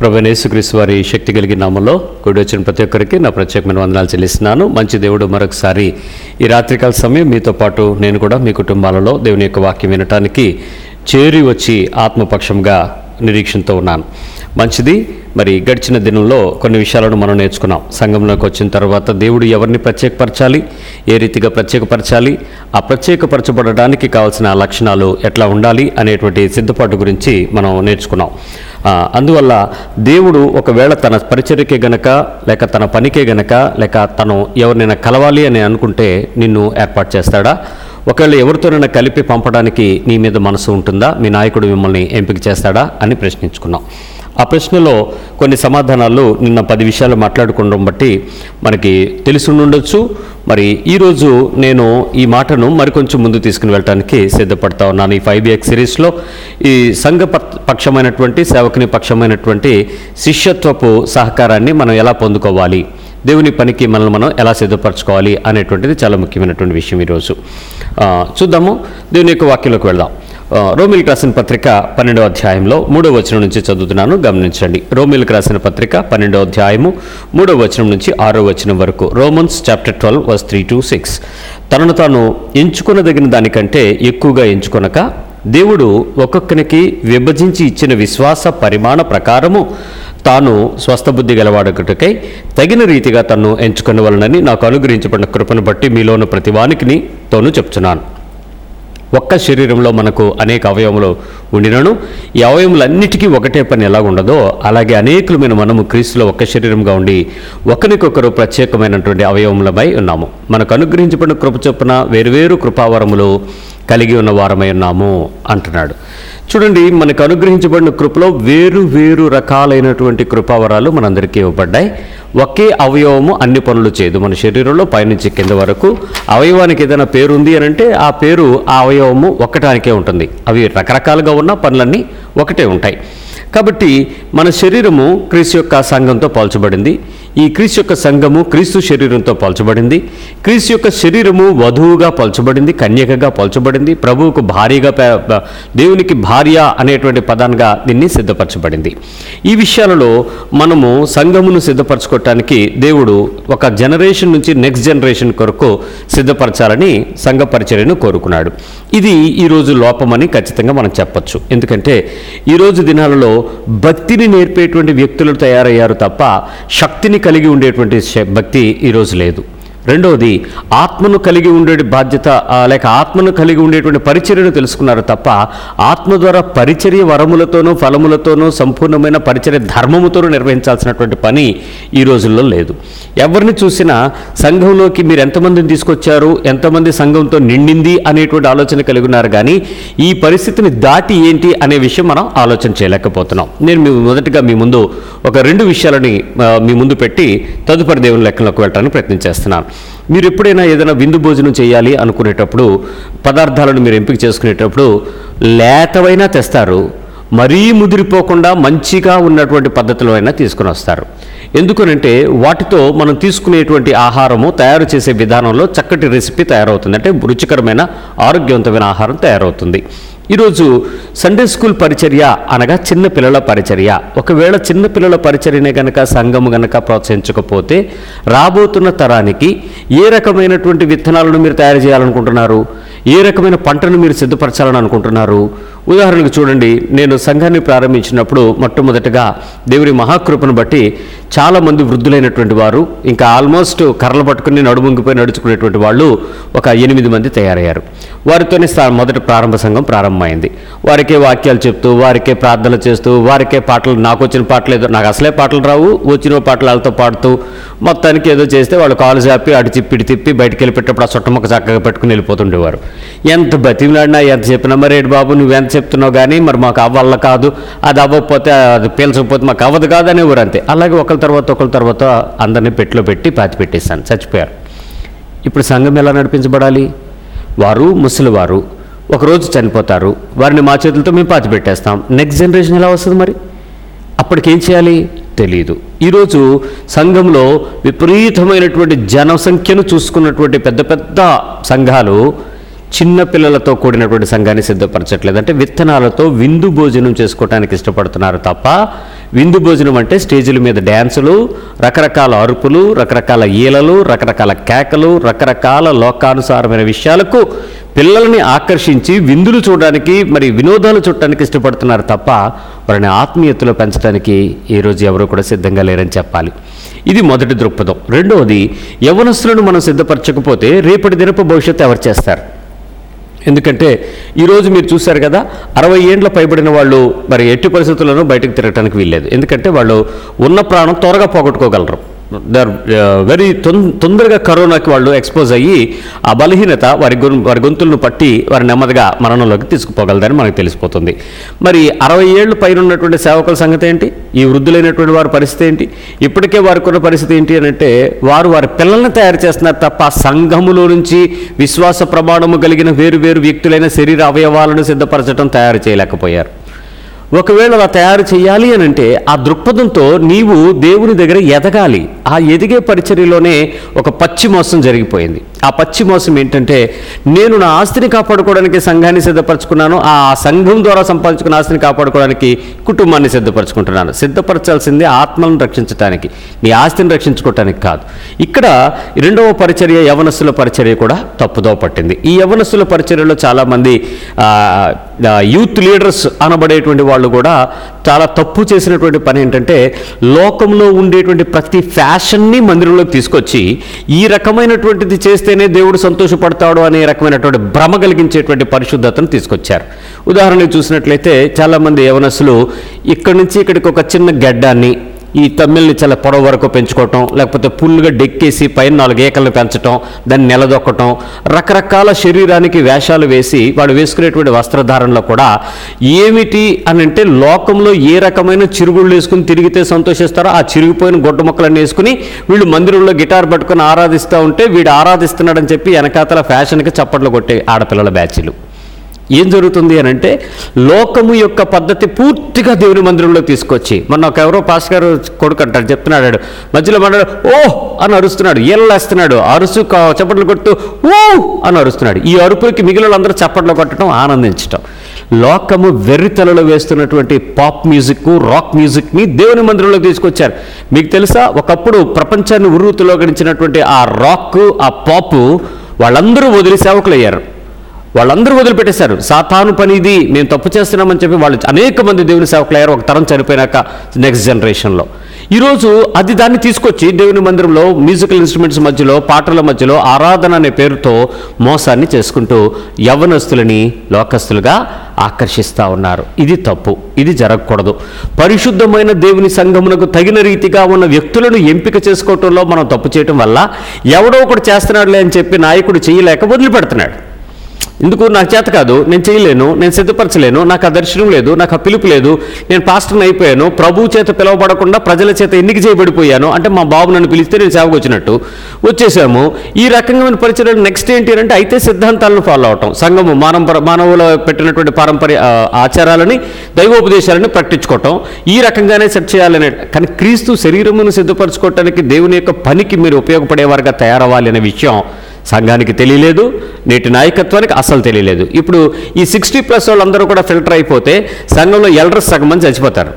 ప్రభనేసుక్రీస్తు వారి శక్తి కలిగిన నామంలో కూడి వచ్చిన ప్రతి ఒక్కరికి నా ప్రత్యేకమైన వందనాలు చెల్లిస్తున్నాను మంచి దేవుడు మరొకసారి ఈ రాత్రికాల సమయం మీతో పాటు నేను కూడా మీ కుటుంబాలలో దేవుని యొక్క వాక్యం వినటానికి చేరి వచ్చి ఆత్మపక్షంగా నిరీక్షణతో ఉన్నాను మంచిది మరి గడిచిన దినంలో కొన్ని విషయాలను మనం నేర్చుకున్నాం సంఘంలోకి వచ్చిన తర్వాత దేవుడు ఎవరిని ప్రత్యేకపరచాలి ఏ రీతిగా ప్రత్యేకపరచాలి ఆ ప్రత్యేకపరచబడడానికి కావాల్సిన లక్షణాలు ఎట్లా ఉండాలి అనేటువంటి సిద్ధపాటు గురించి మనం నేర్చుకున్నాం ఆ, అందువల్ల దేవుడు ఒకవేళ తన పరిచర్యకే గనక లేక తన పనికే గనక లేక తను ఎవరినైనా కలవాలి అని అనుకుంటే నిన్ను ఏర్పాటు చేస్తాడా ఒకవేళ ఎవరితోనైనా కలిపి పంపడానికి నీ మీద మనసు ఉంటుందా మీ నాయకుడు మిమ్మల్ని ఎంపిక చేస్తాడా అని ప్రశ్నించుకున్నాం ఆ ప్రశ్నలో కొన్ని సమాధానాలు నిన్న పది విషయాలు మాట్లాడుకోవడం బట్టి మనకి తెలిసి ఉండొచ్చు మరి ఈరోజు నేను ఈ మాటను మరికొంచెం ముందు తీసుకుని వెళ్ళడానికి సిద్ధపడతా ఉన్నాను ఈ ఫైవ్ ఎక్స్ సిరీస్లో ఈ సంఘ ప- పక్షమైనటువంటి సేవకుని పక్షమైనటువంటి శిష్యత్వపు సహకారాన్ని మనం ఎలా పొందుకోవాలి దేవుని పనికి మనల్ని మనం ఎలా సిద్ధపరచుకోవాలి అనేటువంటిది చాలా ముఖ్యమైనటువంటి విషయం ఈరోజు ఆ, చూద్దాము దేవుని యొక్క వాక్యంలోకి వెళ్దాం ఆ, రోమిల్కి రాసిన పత్రిక పన్నెండవ అధ్యాయంలో మూడవ వచనం నుంచి చదువుతున్నాను గమనించండి రోమిల్కి రాసిన పత్రిక పన్నెండవ అధ్యాయము మూడవ వచనం నుంచి ఆరో వచనం వరకు Romans chapter twelve verse three to six తనను తాను ఎంచుకొనదగిన దానికంటే ఎక్కువగా ఎంచుకొనక దేవుడు ఒక్కొక్కనికి విభజించి ఇచ్చిన విశ్వాస పరిమాణ ప్రకారము తాను స్వస్థబుద్ధి గలవాడకుటకై తగిన రీతిగా తన్ను ఎంచుకొనవలనని నాకు అనుగ్రహించబడిన కృపను బట్టి మీలోని ప్రతివానికి తోను చెప్తున్నాను ఒక్క శరీరంలో మనకు అనేక అవయవములు ఉండినను ఈ అవయములన్నిటికీ ఒకటే పని ఎలా ఉండదో అలాగే అనేకులమైన మనము క్రీస్తులో ఒక్క శరీరంగా ఉండి ఒకరికొకరు ప్రత్యేకమైనటువంటి అవయవములమై ఉన్నాము మనకు అనుగ్రహించబడిన కృప చొప్పున వేరువేరు కృపావరములు కలిగి ఉన్న వారమై ఉన్నాము అంటున్నాడు చూడండి మనకు అనుగ్రహించబడిన కృపలో వేరు వేరు రకాలైనటువంటి కృపావరాలు మనందరికీ ఇవ్వబడ్డాయి ఒకే అవయవము అన్ని పనులు చేయదు మన శరీరంలో పైనుంచి కింద వరకు అవయవానికి ఏదైనా పేరు ఉంది అని అంటే ఆ పేరు ఆ అవయవము ఒక్కటానికే ఉంటుంది అవి రకరకాలుగా ఉన్న పనులన్నీ ఒకటే ఉంటాయి కాబట్టి మన శరీరము క్రీస్తు యొక్క సంఘంతో పోల్చబడింది ఈ క్రీస్తు యొక్క సంఘము క్రీస్తు శరీరంతో పోల్చబడింది క్రీస్తు యొక్క శరీరము వధువుగా పోల్చబడింది కన్యకగా పోల్చబడింది ప్రభువుకు భార్యగా పే- ప- దేవునికి భార్య అనేటువంటి పదాన్గా దీన్ని సిద్ధపరచబడింది ఈ విషయాలలో మనము సంఘమును సిద్ధపరచుకోవటానికి దేవుడు ఒక జనరేషన్ నుంచి నెక్స్ట్ జనరేషన్ కొరకు సిద్ధపరచాలని సంఘ పరిచర్యను కోరుకున్నాడు ఇది ఈరోజు లోపమని ఖచ్చితంగా మనం చెప్పొచ్చు ఎందుకంటే ఈరోజు దినాలలో భక్తిని నేర్పేటువంటి వ్యక్తులు తయారయ్యారు తప్ప శక్తిని కలిగి ఉండేటువంటి శ- భక్తి ఈరోజు లేదు రెండవది ఆత్మను కలిగి ఉండే బాధ్యత ఆ, లేక ఆత్మను కలిగి ఉండేటువంటి పరిచర్యను తెలుసుకున్నారు తప్ప ఆత్మ ద్వారా పరిచర్య వరములతోనూ ఫలములతోనూ సంపూర్ణమైన పరిచర్య ధర్మముతోనూ నిర్వహించాల్సినటువంటి పని ఈ రోజుల్లో లేదు ఎవరిని చూసినా సంఘంలోకి మీరు ఎంతమందిని తీసుకొచ్చారు ఎంతమంది సంఘంతో నిండింది అనేటువంటి ఆలోచన కలిగి ఉన్నారు కానీ ఈ పరిస్థితిని దాటి ఏంటి అనే విషయం మనం ఆలోచన చేయలేకపోతున్నాం నేను మీ మొదటగా మీ ముందు ఒక రెండు విషయాలని ఆ, మీ ముందు పెట్టి తదుపరి దేవుని లెక్కలోకి వెళ్ళడానికి ప్రయత్నం చేస్తున్నాను మీరు ఎప్పుడైనా ఏదైనా విందు భోజనం చేయాలి అనుకునేటప్పుడు పదార్థాలను మీరు ఎంపిక చేసుకునేటప్పుడు లేతవైనా తెస్తారు మరీ ముదిరిపోకుండా మంచిగా ఉన్నటువంటి పద్ధతిలో అయినా తీసుకుని వస్తారు ఎందుకనంటే వాటితో మనం తీసుకునేటువంటి ఆహారము తయారు చేసే విధానంలో చక్కటి రెసిపీ తయారవుతుంది అంటే రుచికరమైన ఆరోగ్యవంతమైన ఆహారం తయారవుతుంది ఈరోజు సండే స్కూల్ పరిచర్య అనగా చిన్న పిల్లల పరిచర్య ఒకవేళ చిన్న పిల్లల పరిచర్యనే గనక సంఘము గనక ప్రోత్సహించకపోతే రాబోతున్న తరానికి ఏ రకమైనటువంటి విత్తనాలను మీరు తయారు చేయాలనుకుంటున్నారు ఏ రకమైన పంటను మీరు సిద్ధపరచాలని అనుకుంటున్నారు ఉదాహరణకు చూడండి నేను సంఘాన్ని ప్రారంభించినప్పుడు మొట్టమొదటగా దేవుని మహాకృపను బట్టి చాలామంది వృద్ధులైనటువంటి వారు ఇంకా ఆల్మోస్ట్ కర్రలు పట్టుకుని నడుముంగిపోయి నడుచుకునేటువంటి వాళ్ళు ఒక ఎనిమిది మంది తయారయ్యారు వారితోనే స్థా- మొదటి ప్రారంభ సంఘం ప్రారంభమైంది వారికే వాక్యాలు చెప్తూ వారికే ప్రార్థనలు చేస్తూ వారికే పాటలు నాకు వచ్చిన పాటలు ఏదో నాకు అసలే పాటలు రావు వచ్చిన పాటలు వాళ్ళతో పాడుతూ మొత్తానికి ఏదో చేస్తే వాళ్ళు కాలు చాపి అటు తిప్పి ఇటు తిప్పి బయటికి వెళ్ళిపెట్టేటప్పుడు ఆ చుట్టముక్క చక్కగా పెట్టుకుని వెళ్ళిపోతుండేవారు ఎంత బతిమిలాడినా ఎంత చెప్పినా మరి ఏంటి బాబు నువ్వెంత చెప్తున్నావు కానీ మరి మాకు అవ్వల్ల కాదు అది అవ్వకపోతే అది పీల్చకపోతే మాకు అవ్వదు కాదు అనేవారు అంతే అలాగే ఒకరి తర్వాత ఒకరి తర్వాత అందరినీ పెట్టిలో పెట్టి పాతి పెట్టేశాను చచ్చిపోయారు ఇప్పుడు సంఘం ఎలా నడిపించబడాలి వారు ముసలివారు ఒకరోజు చనిపోతారు వారిని మా చేతులతో మేము పాతి పెట్టేస్తాం నెక్స్ట్ జనరేషన్ ఎలా వస్తుంది మరి అప్పటికేం చేయాలి తెలియదు ఈరోజు సంఘంలో విపరీతమైనటువంటి జనసంఖ్యను చూసుకున్నటువంటి పెద్ద పెద్ద సంఘాలు చిన్న పిల్లలతో కూడినటువంటి సంఘాన్ని సిద్ధపరచట్లేదు అంటే విత్తనాలతో విందు భోజనం చేసుకోవడానికి ఇష్టపడుతున్నారు తప్ప విందు భోజనం అంటే స్టేజీల మీద డ్యాన్సులు రకరకాల అరుపులు రకరకాల ఈలలు రకరకాల కేకలు రకరకాల లోకానుసారమైన విషయాలకు పిల్లల్ని ఆకర్షించి విందులు చూడడానికి మరి వినోదాలు చూడటానికి ఇష్టపడుతున్నారు తప్ప వారిని ఆత్మీయతలో పెంచడానికి ఈరోజు ఎవరు కూడా సిద్ధంగా లేరని చెప్పాలి ఇది మొదటి దృక్పథం రెండవది యవనస్తులను మనం సిద్ధపరచకపోతే రేపటి దినపు భవిష్యత్తు ఎవరు చేస్తారు ఎందుకంటే ఈరోజు మీరు చూశారు కదా అరవై ఏండ్ల పైబడిన వాళ్ళు మరి ఎట్టి పరిస్థితుల్లోనూ బయటకు తిరగడానికి వీల్లేదు ఎందుకంటే వాళ్ళు ఉన్న ప్రాణం త్వరగా పోగొట్టుకోగలరు దే ఆర్ వెరీ తొందరగా కరోనాకి వాళ్ళు ఎక్స్పోజ్ అయ్యి ఆ బలహీనత వారి గొం వారి గొంతులను పట్టి వారి నెమ్మదిగా మరణంలోకి తీసుకుపోగలదని మనకు తెలిసిపోతుంది మరి అరవై ఏళ్ళు పైన ఉన్నటువంటి సేవకుల సంగతి ఏంటి ఈ వృద్ధులైనటువంటి వారి పరిస్థితి ఏంటి ఇప్పటికే వారికి ఉన్న పరిస్థితి ఏంటి అని అంటే వారు వారి పిల్లల్ని తయారు చేస్తున్నారు తప్ప సంఘములో నుంచి విశ్వాస ప్రమాణము కలిగిన వేరు వేరు వ్యక్తులైన శరీర అవయవాలను సిద్ధపరచడం తయారు చేయలేకపోయారు ఒకవేళ అలా తయారు చేయాలి అని అంటే ఆ దృక్పథంతో నీవు దేవుని దగ్గర ఎదగాలి ఆ ఎదిగే పరిచర్యలోనే ఒక పచ్చి మోసం జరిగిపోయింది ఆ పచ్చి మోసం ఏంటంటే నేను నా ఆస్తిని కాపాడుకోవడానికి సంఘాన్ని సిద్ధపరచుకున్నాను ఆ సంఘం ద్వారా సంపాదించుకున్న ఆస్తిని కాపాడుకోవడానికి కుటుంబాన్ని సిద్ధపరచుకుంటున్నాను సిద్ధపరచాల్సింది ఆత్మలను రక్షించడానికి నీ ఆస్తిని రక్షించుకోవటానికి కాదు ఇక్కడ రెండవ పరిచర్య యవనస్తుల పరిచర్య కూడా తప్పుదో పట్టింది ఈ యవనస్తుల పరిచర్యలో చాలామంది ఆ, ఆ, యూత్ లీడర్స్ అనబడేటువంటి వాళ్ళు కూడా చాలా తప్పు చేసినటువంటి పని ఏంటంటే లోకంలో ఉండేటువంటి ప్రతి ఫ్యాషన్ని మందిరంలోకి తీసుకొచ్చి ఈ రకమైనటువంటిది చేస్తేనే దేవుడు సంతోషపడతాడు అనే రకమైనటువంటి భ్రమ కలిగించేటువంటి పరిశుద్ధతను తీసుకొచ్చారు ఉదాహరణకు చూసినట్లయితే చాలామంది యవనస్తులు ఇక్కడి నుంచి ఇక్కడికి ఒక చిన్న గడ్డాన్ని ఈ తమ్మిల్ని చాలా పొడవు వరకు పెంచుకోవటం లేకపోతే పుల్లుగా డెక్కేసి పైన నాలుగు ఏకలను పెంచటం దాన్ని నిలదొక్కటం రకరకాల శరీరానికి వేషాలు వేసి వాడు వేసుకునేటువంటి వస్త్రధారణలో కూడా ఏమిటి అని అంటే లోకంలో ఏ రకమైన చిరుగుళ్ళు వేసుకుని తిరిగితే సంతోషిస్తారో ఆ చిరిగిపోయిన గొడ్డ మొక్కలన్నీ వేసుకుని వీళ్ళు మందిరంలో గిటార్ పట్టుకుని ఆరాధిస్తూ ఉంటే వీడు ఆరాధిస్తున్నాడని చెప్పి వెనకాతల ఫ్యాషన్కి చప్పట్లు కొట్టే ఆడపిల్లల బ్యాచ్లు ఏం జరుగుతుంది అని అంటే లోకము యొక్క పద్ధతి పూర్తిగా దేవుని మందిరంలో తీసుకొచ్చి మొన్న ఒక ఎవరో పాస్ గారు కొడుకు అంటాడు చెప్తున్నాడు మధ్యలో మన ఓ అని అరుస్తున్నాడు ఏళ్ళేస్తున్నాడు అరుసు క- చప్పట్లు కొడుతూ ఓ అని అరుస్తున్నాడు ఈ అరుపులకి మిగిలిన వాళ్ళందరూ చప్పట్లు కొట్టడం ఆనందించటం లోకము వెర్రితలలో వేస్తున్నటువంటి పాప్ మ్యూజిక్ రాక్ మ్యూజిక్ని దేవుని మందిరంలో తీసుకొచ్చారు మీకు తెలుసా ఒకప్పుడు ప్రపంచాన్ని ఉర్రూతులో గడించినటువంటి ఆ రాక్ ఆ పాపు వాళ్ళందరూ వదిలి సేవకులయ్యారు వాళ్ళందరూ వదిలిపెట్టేశారు సాతాను పని ఇది మేము తప్పు చేస్తున్నామని చెప్పి వాళ్ళు అనేక మంది దేవుని సేవకులయ్యారు ఒక తరం చనిపోయినాక నెక్స్ట్ జనరేషన్లో ఈరోజు అది దాన్ని తీసుకొచ్చి దేవుని మందిరంలో మ్యూజికల్ ఇన్స్ట్రుమెంట్స్ మధ్యలో పాటల మధ్యలో ఆరాధన అనే పేరుతో మోసాన్ని చేసుకుంటూ యవ్వనస్తులని లోకస్తులుగా ఆకర్షిస్తూ ఉన్నారు ఇది తప్పు ఇది జరగకూడదు పరిశుద్ధమైన దేవుని సంఘమునకు తగిన రీతిగా ఉన్న వ్యక్తులను ఎంపిక చేసుకోవటంలో మనం తప్పు చేయటం వల్ల ఎవడో ఒకటి చేస్తున్నాడులే అని చెప్పి నాయకుడు చేయలేక వదిలిపెడుతున్నాడు ఎందుకు నాకు చేత కాదు నేను చేయలేను నేను సిద్ధపరచలేను నాకు ఆ దర్శనం లేదు నాకు ఆ పిలుపు లేదు నేను పాస్టర్ని అయిపోయాను ప్రభు చేత పిలువబడకుండా ప్రజల చేత ఎన్నిక చేయబడిపోయాను అంటే మా బాబు నన్ను పిలిస్తే నేను సేవకు వచ్చినట్టు వచ్చేసాము ఈ రకమైన పరిచయం నెక్స్ట్ ఏంటి అంటే అయితే సిద్ధాంతాలను ఫాలో అవటం సంఘము మానవ మానవుల పెట్టినటువంటి పారంపర్య ఆ, ఆచారాలని దైవోపదేశాలని ప్రకటించుకోవటం ఈ రకంగానే సెట్ చేయాలనే కానీ క్రీస్తు శరీరమును సిద్ధపరచుకోవటానికి దేవుని యొక్క పనికి మీరు ఉపయోగపడేవారుగా తయారవ్వాలి అనే విషయం సంఘానికి తెలియలేదు నేటి నాయకత్వానికి అసలు తెలియలేదు ఇప్పుడు ఈ సిక్స్టీ ప్లస్ వాళ్ళందరూ కూడా ఫిల్టర్ అయిపోతే సంఘంలో ఎల్డర్స్ సగం మంది చచ్చిపోతారు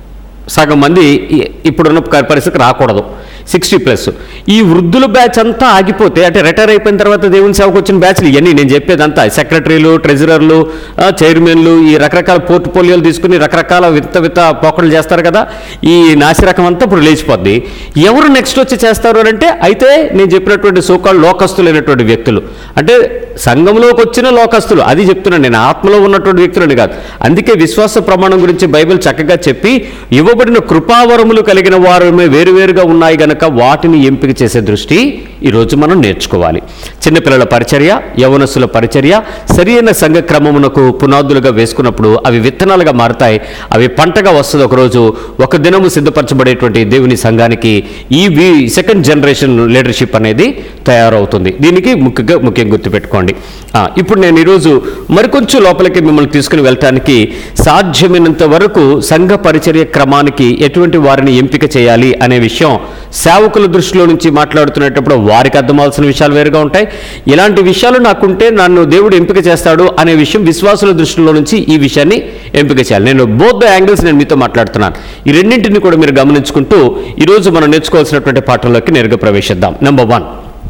సగం మంది ఈ- ఇప్పుడున్న ప- పరిస్థితికి రాకూడదు సిక్స్టీ ప్లస్ ఈ వృద్ధుల బ్యాచ్ అంతా ఆగిపోతే అంటే రిటైర్ అయిపోయిన తర్వాత దేవుని సేవకు వచ్చిన బ్యాచ్లు ఇవన్నీ నేను చెప్పేదంతా సెక్రటరీలు ట్రెజరర్లు ఆ, చైర్మన్లు ఈ రకరకాల పోర్ట్ఫోలియోలు తీసుకుని రకరకాల విత్త విత్త పోకడలు చేస్తారు కదా ఈ నాసిరకం అంతా ఇప్పుడు లేచిపోద్ది ఎవరు నెక్స్ట్ వచ్చి చేస్తారు అని అంటే అయితే నేను చెప్పినటువంటి సోకాళ్ళు లోకస్తులైనటువంటి వ్యక్తులు అంటే సంఘంలోకి వచ్చిన లోకస్తులు అది చెప్తున్నాను నేను ఆత్మలో ఉన్నటువంటి వ్యక్తులని కాదు అందుకే విశ్వాస ప్రమాణం గురించి బైబిల్ చక్కగా చెప్పి ఇవ్వబడిన కృపావరములు కలిగిన వారు వేరువేరుగా ఉన్నాయి గనక వాటిని ఎంపిక చేసే దృష్టి ఈరోజు మనం నేర్చుకోవాలి చిన్నపిల్లల పరిచర్య యవనస్తుల పరిచర్య సరియైన సంఘ క్రమమునకు పునాదులుగా వేసుకున్నప్పుడు అవి విత్తనాలుగా మారుతాయి అవి పంటగా వస్తుంది ఒకరోజు ఒక దినము సిద్ధపరచబడేటువంటి దేవుని సంఘానికి ఈ వి సెకండ్ జనరేషన్ లీడర్షిప్ అనేది తయారవుతుంది దీనికి ముఖ్యంగా ముఖ్యం గుర్తుపెట్టుకోండి ఆ, ఇప్పుడు నేను ఈరోజు మరికొంచెం లోపలికి మిమ్మల్ని తీసుకుని వెళ్ళటానికి సాధ్యమైనంత వరకు సంఘ పరిచర్య క్రమానికి ఎటువంటి వారిని ఎంపిక చేయాలి అనే విషయం సేవకుల దృష్టిలో నుంచి మాట్లాడుతున్నప్పుడు వారికి అర్థమవలసిన విషయాలు వేరుగా ఉంటాయి ఇలాంటి విషయాలు నాకుంటే నన్ను దేవుడు ఎంపిక చేస్తాడు అనే విషయం విశ్వాసుల దృష్టిలో నుంచి ఈ విషయాన్ని ఎంపిక చేయాలి నేను బోత్ ద యాంగిల్స్ నేను మీతో మాట్లాడుతున్నాను ఈ రెండింటిని కూడా మీరు గమనించుకుంటూ ఈరోజు మనం నేర్చుకోవాల్సినటువంటి పాఠంలోకి నేరుగా ప్రవేశిద్దాం నెంబర్ వన్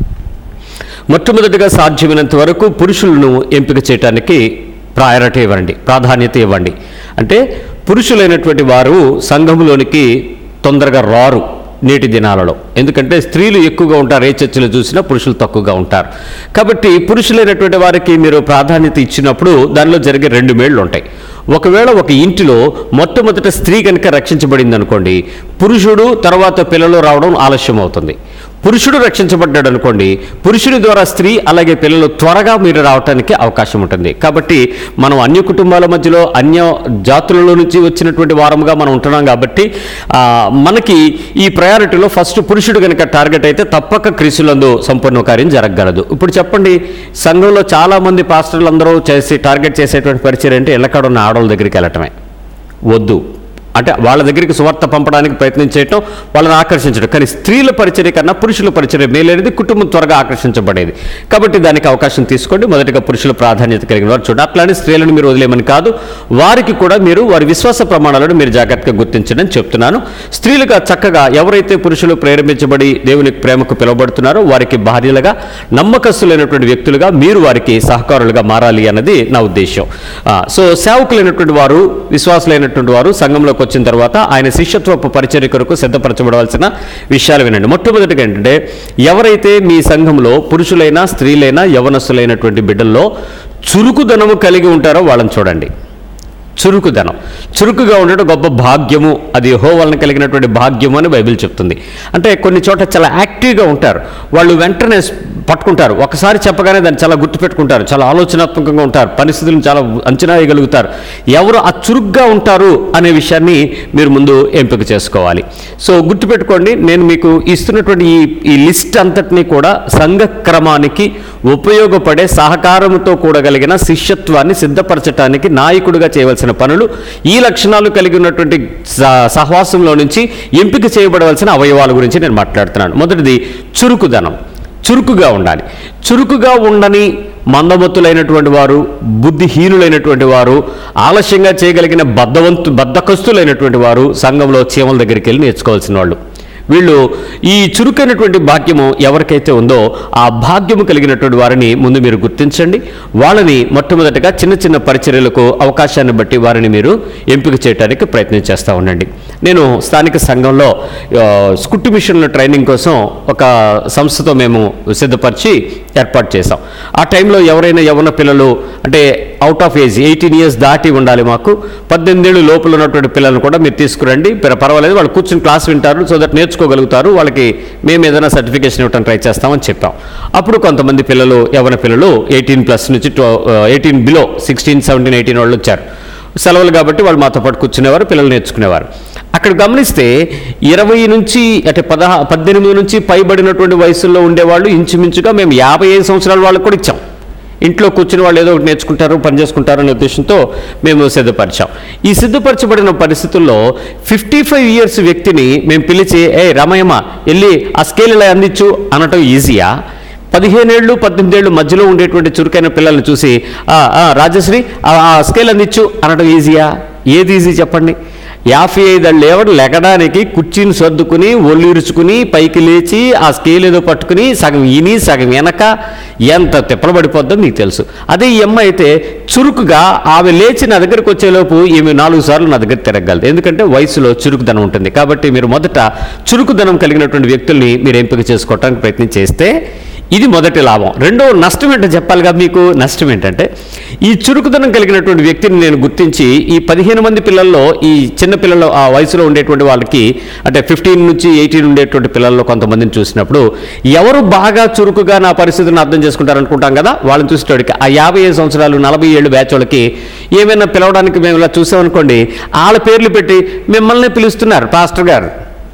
మొట్టమొదటిగా సాధ్యమైనంత వరకు పురుషులను ఎంపిక చేయడానికి ప్రయారిటీ ఇవ్వండి ప్రాధాన్యత ఇవ్వండి అంటే పురుషులైనటువంటి వారు సంఘంలోనికి తొందరగా రారు నేటి దినాలలో ఎందుకంటే స్త్రీలు ఎక్కువగా ఉంటారు ఏ చర్చలు చూసినా పురుషులు తక్కువగా ఉంటారు కాబట్టి పురుషులైనటువంటి వారికి మీరు ప్రాధాన్యత ఇచ్చినప్పుడు దానిలో జరిగే రెండు మేళ్ళు ఉంటాయి ఒకవేళ ఒక ఇంటిలో మొట్టమొదట స్త్రీ కనుక రక్షించబడింది అనుకోండి పురుషుడు తర్వాత పిల్లలు రావడం ఆలస్యం అవుతుంది పురుషుడు రక్షించబడ్డాడు అనుకోండి పురుషుడి ద్వారా స్త్రీ అలాగే పిల్లలు త్వరగా మీరు రావడానికి అవకాశం ఉంటుంది కాబట్టి మనం అన్య కుటుంబాల మధ్యలో అన్య జాతులలో నుంచి వచ్చినటువంటి వారముగా మనం ఉంటున్నాం కాబట్టి ఆ, మనకి ఈ ప్రయారిటీలో ఫస్ట్ పురుషుడు కనుక టార్గెట్ అయితే తప్పక క్రీస్తులందు సంపూర్ణ కార్యం జరగగలదు ఇప్పుడు చెప్పండి సంఘంలో చాలామంది పాస్టర్లు అందరూ చేసి టార్గెట్ చేసేటువంటి పరిచయం అంటే ఎల్లకాడ ఉన్న ఆడవాళ్ళ దగ్గరికి వెళ్ళటమే వద్దు అంటే వాళ్ళ దగ్గరికి సువార్త పంపడానికి ప్రయత్నం చేయటం వాళ్ళని ఆకర్షించడం కానీ స్త్రీల పరిచర్య కన్నా పురుషుల పరిచర్య మేలనేది కుటుంబం త్వరగా ఆకర్షించబడేది కాబట్టి దానికి అవకాశం తీసుకోండి మొదటిగా పురుషుల ప్రాధాన్యత కలిగిన వారు చూడండి అట్లానే స్త్రీలను మీరు వదిలేమని కాదు వారికి కూడా మీరు వారి విశ్వాస ప్రమాణాలను మీరు జాగ్రత్తగా గుర్తించండి అని చెప్తున్నాను స్త్రీలుగా చక్కగా ఎవరైతే పురుషులు ప్రేరేపించబడి దేవుని ప్రేమకు పిలువబడుతున్నారో వారికి భార్యలుగా నమ్మకస్తులైనటువంటి వ్యక్తులుగా మీరు వారికి సహకారులుగా మారాలి అన్నది నా ఉద్దేశం ఆ, సో సేవకులైనటువంటి వారు విశ్వాసులైనటువంటి వారు సంఘంలోకి వచ్చిన తర్వాత ఆయన శిష్యత్వపు పరిచర్య కొరకు సిద్ధపరచబడవలసిన విషయాలు వినండి మొట్టమొదటిగా ఏంటంటే ఎవరైతే మీ సంఘంలో పురుషులైనా స్త్రీలైనా యవనస్తులైనటువంటి బిడ్డల్లో చురుకుదనము కలిగి ఉంటారో వాళ్ళని చూడండి చురుకుదనం చురుకుగా ఉండడం గొప్ప భాగ్యము అది యెహోవా వలన కలిగినటువంటి భాగ్యము అని బైబిల్ చెప్తుంది అంటే కొన్ని చోట చాలా యాక్టివ్గా ఉంటారు వాళ్ళు వెంటనే స్- పట్టుకుంటారు ఒకసారి చెప్పగానే దాన్ని చాలా గుర్తుపెట్టుకుంటారు చాలా ఆలోచనాత్మకంగా ఉంటారు పరిస్థితులను చాలా అంచనా వేయగలుగుతారు ఎవరు ఆ చురుగ్గా ఉంటారు అనే విషయాన్ని మీరు ముందు ఎంపిక చేసుకోవాలి సో గుర్తుపెట్టుకోండి నేను మీకు ఇస్తున్నటువంటి ఈ ఈ లిస్ట్ అంతటినీ కూడా సంఘ క్రమానికి ఉపయోగపడే సహకారంతో కూడగలిగిన శిష్యత్వాన్ని సిద్ధపరచడానికి నాయకుడిగా చేయవలసిన పనులు ఈ లక్షణాలు కలిగి ఉన్నటువంటి స- సహవాసంలో నుంచి ఎంపిక చేయబడవలసిన అవయవాల గురించి నేను మాట్లాడుతున్నాను మొదటిది చురుకుదనం చురుకుగా ఉండాలి చురుకుగా ఉండని మందమత్తులైనటువంటి వారు బుద్ధిహీనులైనటువంటి వారు ఆలస్యంగా చేయగలిగిన బద్ధవంతు బద్ధకస్తులైనటువంటి వారు సంఘంలో చీమల దగ్గరికి వెళ్ళి నేర్చుకోవాల్సిన వాళ్ళు వీళ్ళు ఈ చురుకైనటువంటి భాగ్యము ఎవరికైతే ఉందో ఆ భాగ్యము కలిగినటువంటి వారిని ముందు మీరు గుర్తించండి వాళ్ళని మొట్టమొదటిగా చిన్న చిన్న పరిచర్యలకు అవకాశాన్ని బట్టి వారిని మీరు ఎంపిక చేయడానికి ప్రయత్నం చేస్తూ ఉండండి నేను స్థానిక సంఘంలో ఆ, స్కుట్టు మిషన్ల ట్రైనింగ్ కోసం ఒక సంస్థతో మేము సిద్ధపరిచి ఏర్పాటు చేసాం ఆ టైంలో ఎవరైనా యవన పిల్లలు అంటే out of age eighteen years దాటి ఉండాలి మాకు పద్దెనిమిదేళ్ళు లోపల ఉన్నటువంటి పిల్లలను కూడా మీరు తీసుకురండి పర- పర్వాలేదు వాళ్ళు కూర్చుని క్లాస్ వింటారు సో దట్ నేర్చుకోగలుగుతారు వాళ్ళకి మేము ఏదైనా సర్టిఫికేషన్ ఇవ్వడం ట్రై చేస్తామని చెప్పాం అప్పుడు కొంతమంది పిల్లలు యవన పిల్లలు ఎయిటీన్ ప్లస్ నుంచి eighteen below sixteen seventeen eighteen వాళ్ళు వచ్చారు సెలవులు కాబట్టి వాళ్ళు మాతో పాటు కూర్చునేవారు పిల్లలు నేర్చుకునేవారు అక్కడ గమనిస్తే ఇరవై నుంచి అంటే పదహా పద్దెనిమిది నుంచి పైబడినటువంటి వయసుల్లో ఉండేవాళ్ళు ఇంచుమించుగా మేము యాభై ఐదు సంవత్సరాల వాళ్ళకు కూడా ఇచ్చాం ఇంట్లో కూర్చుని వాళ్ళు ఏదో ఒకటి నేర్చుకుంటారు పని చేసుకుంటారు అనే ఉద్దేశంతో మేము సిద్ధపరిచాం ఈ సిద్ధపరచబడిన పరిస్థితుల్లో ఫిఫ్టీ ఫైవ్ ఇయర్స్ వ్యక్తిని మేము పిలిచి ఏ రమయమ్మ వెళ్ళి ఆ స్కేల్ ఇలా అందించు అనటం ఈజీయా పదిహేనేళ్ళు పద్దెనిమిదేళ్ళు మధ్యలో ఉండేటువంటి చురుకైన పిల్లల్ని చూసి "ఆ, ఆ, రాజశ్రీ ఆ ఆ స్కేల్ అందించు అనడం ఈజీయా ఏది ఈజీ చెప్పండి యాభై ఐదు లేవడు లెగడానికి కుర్చీని సర్దుకుని ఒళ్ళు ఇరుచుకుని పైకి లేచి ఆ స్కేల్ ఏదో పట్టుకుని సగం ఇని సగం వెనక ఎంత తిప్పలు పడిపోద్దో మీకు తెలుసు అదే ఈ అమ్మాయి అయితే చురుకుగా ఆమె లేచి నా దగ్గరికి వచ్చేలోపు ఈమె నాలుగు సార్లు నా దగ్గర తిరగలదు ఎందుకంటే వయసులో చురుకుదనం ఉంటుంది కాబట్టి మీరు మొదట చురుకుదనం కలిగినటువంటి వ్యక్తుల్ని మీరు ఎంపిక చేసుకోవడానికి ప్రయత్నం చేస్తే ఇది మొదటి లాభం రెండో నష్టం ఏంటో చెప్పాలిగా మీకు నష్టం ఏంటంటే ఈ చురుకుదనం కలిగినటువంటి వ్యక్తిని నేను గుర్తించి ఈ పదిహేను మంది పిల్లల్లో ఈ చిన్న పిల్లలు ఆ వయసులో ఉండేటువంటి వాళ్ళకి అంటే ఫిఫ్టీన్ నుంచి ఎయిటీన్ ఉండేటువంటి పిల్లల్లో కొంతమందిని చూసినప్పుడు ఎవరు బాగా చురుకుగా నా పరిస్థితిని అర్థం చేసుకుంటారు అనుకుంటాం కదా వాళ్ళని చూసేటోడికి ఆ యాభై ఐదు సంవత్సరాలు నలభై ఏళ్ళు బ్యాచ్ వాళ్ళకి ఏమైనా పిలవడానికి మేము ఇలా చూసామనుకోండి వాళ్ళ పేర్లు పెట్టి మిమ్మల్ని పిలుస్తున్నారు పాస్టర్ గారు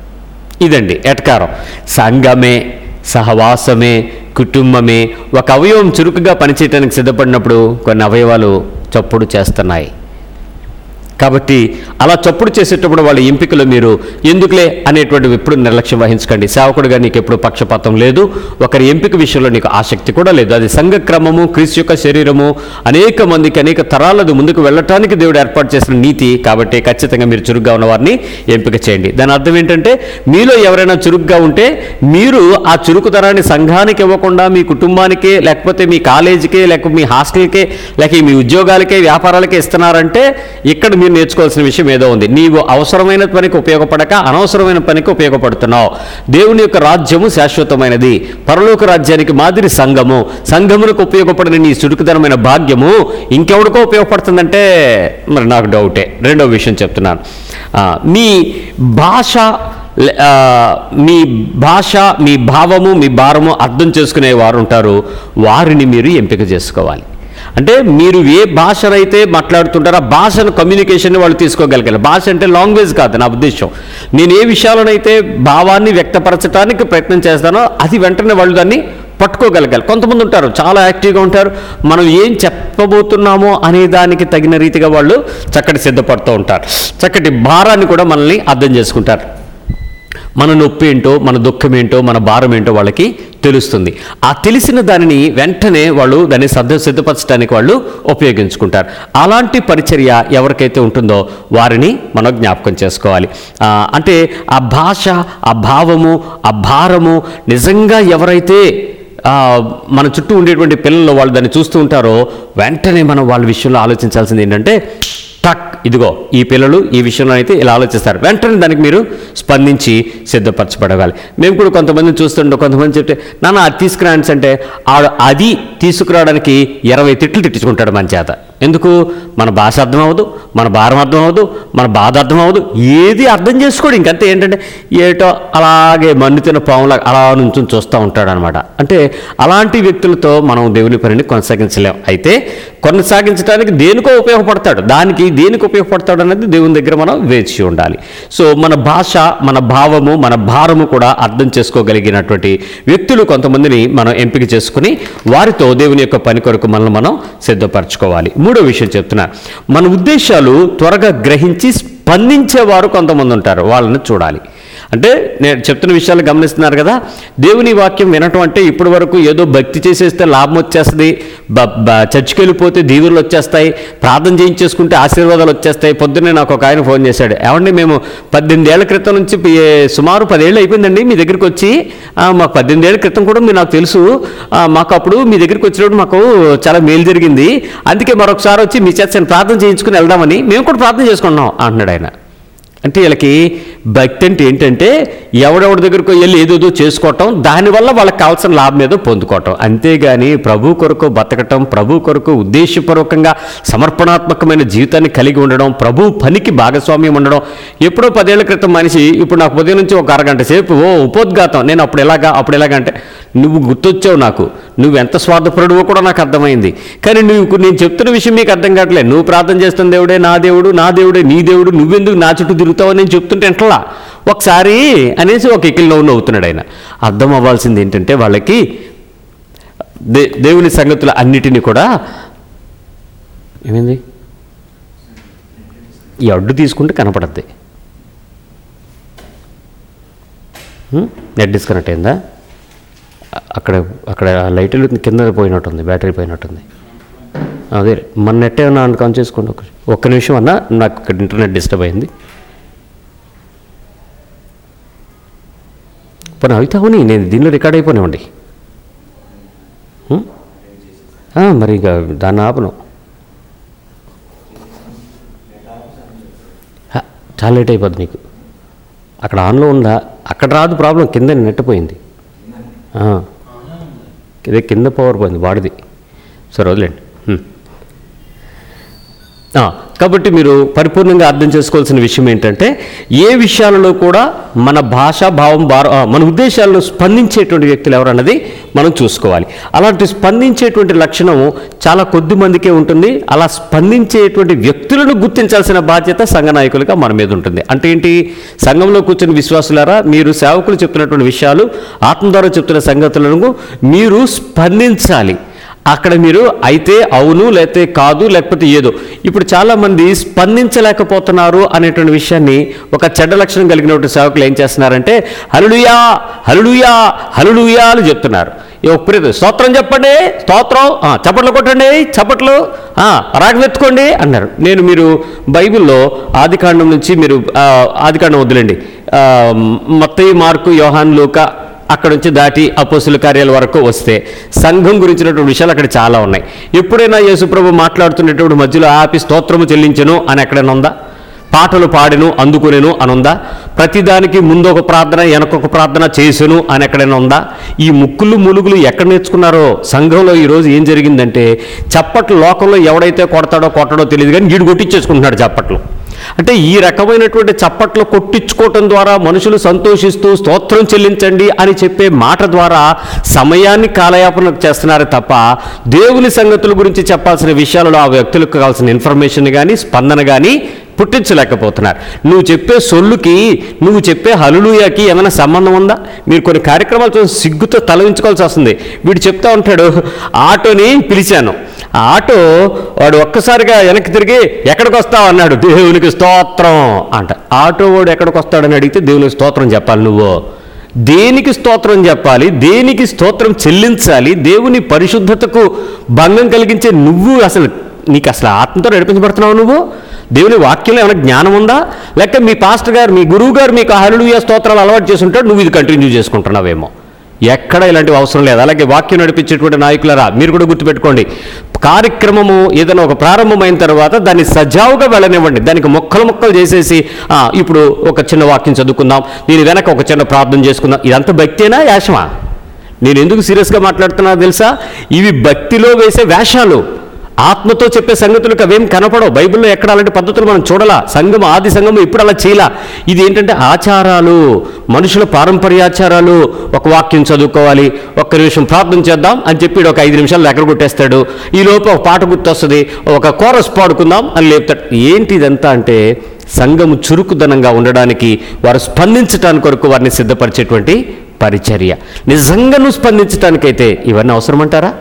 ఇదండి ఎటకారం సంఘమే సహవాసమే కుటుంబమే ఒక అవయవం చురుకుగా పనిచేయడానికి సిద్ధపడినప్పుడు కొన్ని అవయవాలు చప్పుడు చేస్తున్నాయి కాబట్టి అలా చప్పుడు చేసేటప్పుడు వాళ్ళ ఎంపికలో మీరు ఎందుకులే అనేటువంటి ఎప్పుడు నిర్లక్ష్యం వహించకండి సేవకుడుగా నీకు ఎప్పుడు పక్షపాతం లేదు ఒకరి ఎంపిక విషయంలో నీకు ఆసక్తి కూడా లేదు అది సంఘ క్రమము క్రీస్తు యొక్క శరీరము అనేక మందికి అనేక తరాలది ముందుకు వెళ్ళటానికి దేవుడు ఏర్పాటు చేసిన నీతి కాబట్టి ఖచ్చితంగా మీరు చురుగ్గా ఉన్న వారిని ఎంపిక చేయండి దాని అర్థం ఏంటంటే మీలో ఎవరైనా చురుగ్గా ఉంటే మీరు ఆ చురుకుతనాన్ని సంఘానికి ఇవ్వకుండా మీ కుటుంబానికే లేకపోతే మీ కాలేజీకే లేకపోతే మీ హాస్టల్కే లేక మీ ఉద్యోగాలకే వ్యాపారాలకే ఇస్తున్నారంటే ఇక్కడ మీరు నేర్చుకోవాల్సిన విషయం ఏదో ఉంది నీవు అవసరమైన పనికి ఉపయోగపడక అనవసరమైన పనికి ఉపయోగపడుతున్నావు దేవుని యొక్క రాజ్యము శాశ్వతమైనది పరలోక రాజ్యానికి మాదిరి సంఘము సంఘమునకు ఉపయోగపడిన నీ చురుకుదనమైన భాగ్యము ఇంకెవడికో ఉపయోగపడుతుందంటే మరి నాకు డౌటే రెండో విషయం చెప్తున్నాను ఆ, మీ భాష లే- ఆ, మీ భాష మీ భావము మీ భారము అర్థం చేసుకునే వారు ఉంటారు వారిని మీరు ఎంపిక చేసుకోవాలి అంటే మీరు ఏ భాషనైతే మాట్లాడుతుంటారో ఆ భాషను కమ్యూనికేషన్ వాళ్ళు తీసుకోగలిగారు భాష అంటే లాంగ్వేజ్ కాదు నా ఉద్దేశం నేను ఏ విషయాలనైతే భావాన్ని వ్యక్తపరచడానికి ప్రయత్నం చేస్తానో అది వెంటనే వాళ్ళు దాన్ని పట్టుకోగలగాలి కొంతమంది ఉంటారు చాలా యాక్టివ్గా ఉంటారు మనం ఏం చెప్పబోతున్నామో అనే దానికి తగిన రీతిగా వాళ్ళు చక్కటి సిద్ధపడుతూ ఉంటారు చక్కటి భారాన్ని కూడా మనల్ని అర్థం చేసుకుంటారు మన నొప్పి ఏంటో మన దుఃఖం ఏంటో మన భారం ఏంటో వాళ్ళకి తెలుస్తుంది ఆ తెలిసిన దానిని వెంటనే వాళ్ళు దాన్ని సిద్ధ సిద్ధపరచడానికి వాళ్ళు ఉపయోగించుకుంటారు అలాంటి పరిచర్య ఎవరికైతే ఉంటుందో వారిని మనం జ్ఞాపకం చేసుకోవాలి ఆ, అంటే ఆ భాష ఆ భావము ఆ భారము నిజంగా ఎవరైతే ఆ, మన చుట్టూ ఉండేటువంటి పిల్లలు వాళ్ళు దాన్ని చూస్తూ ఉంటారో వెంటనే మనం వాళ్ళ విషయంలో ఆలోచించాల్సింది ఏంటంటే టక్ ఇదిగో ఈ పిల్లలు ఈ విషయంలో అయితే ఇలా ఆలోచిస్తారు వెంటనే దానికి మీరు స్పందించి సిద్ధపరచబడగాలి మేము కూడా కొంతమందిని చూస్తుంటాం కొంతమంది చెప్తే నాన్న అది తీసుకురాన్స్ అంటే ఆడ అది తీసుకురావడానికి ఇరవై తిట్లు తిట్టించుకుంటాడు మన చేత ఎందుకు మన భాష అర్థం అవ్వదు మన భారం అర్థం అవ్వదు మన బాధ అర్థం అవ్వదు ఏది అర్థం చేసుకోడు ఇంకంతే ఏంటంటే ఏటో అలాగే మన్నుతిన పాములా అలా నుంచి చూస్తూ ఉంటాడు అనమాట అంటే అలాంటి వ్యక్తులతో మనం దేవుని పనిని కొనసాగించలేం అయితే కొనసాగించడానికి దేనికో ఉపయోగపడతాడు దానికి దేనికి ఉపయోగపడతాడు అనేది దేవుని దగ్గర మనం వేచి ఉండాలి సో మన భాష మన భావము మన భారము కూడా అర్థం చేసుకోగలిగినటువంటి వ్యక్తులు కొంతమందిని మనం ఎంపిక చేసుకుని వారితో దేవుని యొక్క పని కొరకు మనల్ని మనం సిద్ధపరచుకోవాలి మూడో విషయం చెప్తున్నా మన ఉద్దేశాలు త్వరగా గ్రహించి స్పందించేవారు కొంతమంది ఉంటారు వాళ్ళని చూడాలి అంటే నేను చెప్తున్న విషయాలు గమనిస్తున్నారు కదా దేవుని వాక్యం వినటం అంటే ఇప్పటి వరకు ఏదో భక్తి చేసేస్తే లాభం వచ్చేస్తుంది బ బ- చర్చికి వెళ్ళిపోతే దీవులు వచ్చేస్తాయి ప్రార్థన చేయించేసుకుంటే ఆశీర్వాదాలు వచ్చేస్తాయి పొద్దున్నే నాకు ఒక ఆయన ఫోన్ చేశాడు ఏమండి మేము పద్దెనిమిది ఏళ్ల క్రితం నుంచి పి- సుమారు పదేళ్ళు అయిపోయిందండి మీ దగ్గరికి వచ్చి "ఆ, మాకు పద్దెనిమిది ఏళ్ల క్రితం కూడా మీరు నాకు తెలుసు ఆ, మాకు అప్పుడు మీ దగ్గరికి వచ్చినప్పుడు మాకు చాలా మేలు జరిగింది అందుకే మరొకసారి వచ్చి మీ చేత నేను ప్రార్థన చేయించుకుని వెళ్దామని మేము కూడా ప్రార్థన చేసుకున్నాం అంటున్నాడు ఆయన అంటే వీళ్ళకి భక్తి అంటే ఏంటంటే ఎవడెవడి దగ్గరకు వెళ్ళి ఏదేదో చేసుకోవటం దానివల్ల వాళ్ళకి కావాల్సిన లాభం ఏదో పొందుకోవటం అంతేగాని ప్రభు కొరకు బతకటం ప్రభు కొరకు ఉద్దేశపూర్వకంగా సమర్పణాత్మకమైన జీవితాన్ని కలిగి ఉండడం ప్రభు పనికి భాగస్వామ్యం ఉండడం ఎప్పుడో పదేళ్ల క్రితం మనిషి ఇప్పుడు నాకు ఉదయం నుంచి ఒక అరగంట సేపు ఓ ఉపోద్ఘాతం నేను అప్పుడు ఎలాగా అప్పుడు ఎలాగా అంటే నువ్వు గుర్తొచ్చావు నాకు నువ్వు ఎంత స్వార్థపరుడువో కూడా నాకు అర్థమైంది కానీ నువ్వు నేను చెప్తున్న విషయం మీకు అర్థం కావట్లేదు నువ్వు ప్రార్థన చేస్తున్న దేవుడే నా దేవుడు నా దేవుడే నీ దేవుడు నువ్వెందుకు నా చుట్టూ తిరుగుతావు అని నేను చెప్తుంటే ఎంట్లా ఒకసారి అనేసి ఒక ఎక్కిల్ నవ్వు నవ్వుతున్నాడు ఆయన అర్థం అవ్వాల్సింది ఏంటంటే వాళ్ళకి దే దేవుని సంగతులు అన్నిటినీ కూడా ఏమైంది ఈ అడ్డు తీసుకుంటే కనపడద్ది నెట్ డిస్కనెక్ట్ అయిందా అ- అక్కడ అక్కడ లైట్ వెలుగుతుంది, కింద పోయినట్టుంది బ్యాటరీ పోయినట్టుంది అదే మన నెట్ ఏమన్నా ఆన్ చేసుకోండి ఒక ఒక్క నిమిషం అన్న నాకు ఇక్కడ ఇంటర్నెట్ డిస్టర్బ్ అయింది పోనీ అవి అవుని నేను దీనిలో రికార్డ్ అయిపోనివ్వండి హ్మ్? ఆ, మరి ఇక దాన్ని ఆపను హ, చాలా లేట్ అయిపోద్ది నీకు అక్కడ ఆన్లో ఉందా అక్కడ రాదు ప్రాబ్లం కింద నెట్ పోయింది ఆ. ఇదే కింద పవర్ పోయింది వాడిది సరే వదిలేండి హ్మ్. ఆ, కాబట్టి మీరు పరిపూర్ణంగా అర్థం చేసుకోవాల్సిన విషయం ఏంటంటే ఏ విషయాలలో కూడా మన భాష భావం భార ఆ, మన ఉద్దేశాలను స్పందించేటువంటి వ్యక్తులు ఎవరన్నది మనం చూసుకోవాలి అలాంటి స్పందించేటువంటి లక్షణం చాలా కొద్ది మందికే ఉంటుంది అలా స్పందించేటువంటి వ్యక్తులను గుర్తించాల్సిన బాధ్యత సంఘ నాయకులుగా మన మీద ఉంటుంది అంటే ఏంటి సంఘంలో కూర్చుని విశ్వాసులారా మీరు సేవకులు చెప్తున్నటువంటి విషయాలు ఆత్మ ద్వారా చెప్తున్న సంగతులను మీరు స్పందించాలి అక్కడ మీరు అయితే అవును లేకపోతే కాదు లేకపోతే ఏదో ఇప్పుడు చాలామంది స్పందించలేకపోతున్నారు అనేటువంటి విషయాన్ని ఒక చెడ్డ లక్షణం కలిగినటువంటి సేవకులు ఏం చేస్తున్నారంటే హలులుయా హలులుయా హలులుయా అని చెప్తున్నారు ఈ ఒక్కరి స్తోత్రం చెప్పండి స్తోత్రం ఆ, చప్పట్లు కొట్టండి చప్పట్లు ఆ, రాగమెత్తుకోండి అన్నారు నేను మీరు బైబిల్లో ఆదికాండం నుంచి మీరు ఆ, ఆదికాండం వదిలేండి ఆ, మత్తయి మార్కు యోహాన్ లూకా అక్కడ నుంచి దాటి అపోసుల కార్యాల వరకు వస్తే సంఘం గురించినటువంటి విషయాలు అక్కడ చాలా ఉన్నాయి ఎప్పుడైనా యేసుప్రభు మాట్లాడుతున్నటువంటి మధ్యలో ఆపి స్తోత్రము చెల్లించను అని ఎక్కడైనా ఉందా పాటలు పాడెను అందుకునేను అని ఉందా ప్రతిదానికి ముందు ఒక ప్రార్థన వెనకొక ప్రార్థన చేసెను అని ఎక్కడైనా ఉందా ఈ ముక్కులు ములుగులు ఎక్కడ నేర్చుకున్నారో సంఘంలో ఈరోజు ఏం జరిగిందంటే చప్పట్లు లోకంలో ఎవడైతే కొడతాడో కొట్టడో తెలియదు కానీ వీడు కొట్టించేసుకుంటున్నాడు చప్పట్లు అంటే ఈ రకమైనటువంటి చప్పట్లు కొట్టించుకోవటం ద్వారా మనుషులు సంతోషిస్తూ స్తోత్రం చెల్లించండి అని చెప్పే మాట ద్వారా సమయాన్ని కాలయాపన చేస్తున్నారు తప్ప దేవుని సంగతుల గురించి చెప్పాల్సిన విషయాలలో ఆ వ్యక్తులకు కావాల్సిన ఇన్ఫర్మేషన్ కానీ స్పందన కానీ పుట్టించలేకపోతున్నారు నువ్వు చెప్పే సొల్లుకి నువ్వు చెప్పే హలులుయాకి ఏమైనా సంబంధం ఉందా మీరు కొన్ని కార్యక్రమాలు చూసి సిగ్గుతో తల ఉంచుకోవాల్సి వస్తుంది వీడు చెప్తా ఉంటాడు ఆటోని పిలిచాను ఆ ఆటో వాడు ఒక్కసారిగా వెనక్కి తిరిగి ఎక్కడికి వస్తావు అన్నాడు దేవునికి స్తోత్రం అంట ఆటో వాడు ఎక్కడికి వస్తాడని అడిగితే దేవునికి స్తోత్రం చెప్పాలి నువ్వు దేనికి స్తోత్రం చెప్పాలి దేనికి స్తోత్రం చెల్లించాలి దేవుని పరిశుద్ధతకు భంగం కలిగించే నువ్వు అసలు నీకు అసలు ఆత్మతో నడిపించబడుతున్నావు నువ్వు దేవుని వాక్యంలో ఏమైనా జ్ఞానం ఉందా లేక మీ పాస్టర్ గారు మీ గురువు గారు మీకు హలులుయ స్తోత్రాలు అలవాటు చేసుంటాడు నువ్వు ఇది కంటిన్యూ చేసుకుంటున్నావేమో ఎక్కడ ఇలాంటివి అవసరం లేదు అలాగే వాక్యం నడిపించేటువంటి నాయకులరా మీరు కూడా గుర్తుపెట్టుకోండి కార్యక్రమము ఏదైనా ఒక ప్రారంభమైన తర్వాత దాన్ని సజావుగా వెళ్ళనివ్వండి దానికి మొక్కలు మొక్కలు చేసేసి "ఆ, ఇప్పుడు ఒక చిన్న వాక్యం చదువుకుందాం దీని వెనక ఒక చిన్న ప్రార్థన చేసుకుందాం ఇదంతా భక్తేనా యాశమా నేను ఎందుకు సీరియస్గా మాట్లాడుతున్నా తెలుసా ఇవి భక్తిలో వేసే వేషాలు ఆత్మతో చెప్పే సంగతులకు అవేం కనపడవు బైబిల్లో ఎక్కడ అలాంటి పద్ధతులు మనం చూడాలా సంఘం ఆది సంఘం ఇప్పుడు అలా చేయలా ఇది ఏంటంటే ఆచారాలు మనుషుల పారంపర్యాచారాలు ఒక వాక్యం చదువుకోవాలి ఒక్క నిమిషం ప్రార్థన చేద్దాం అని చెప్పి ఈడు ఒక ఐదు నిమిషాలు దగ్గర కొట్టేస్తాడు ఈ లోపు ఒక పాట గుర్తొస్తుంది ఒక కోరస్ పాడుకుందాం అని లేపుతాడు ఏంటి ఇదంతా అంటే సంఘము చురుకుదనంగా ఉండడానికి వారు స్పందించడానికి కొరకు వారిని సిద్ధపరిచేటువంటి పరిచర్య నిజంగా నువ్వు స్పందించడానికైతే ఇవన్నీ అవసరమంటారా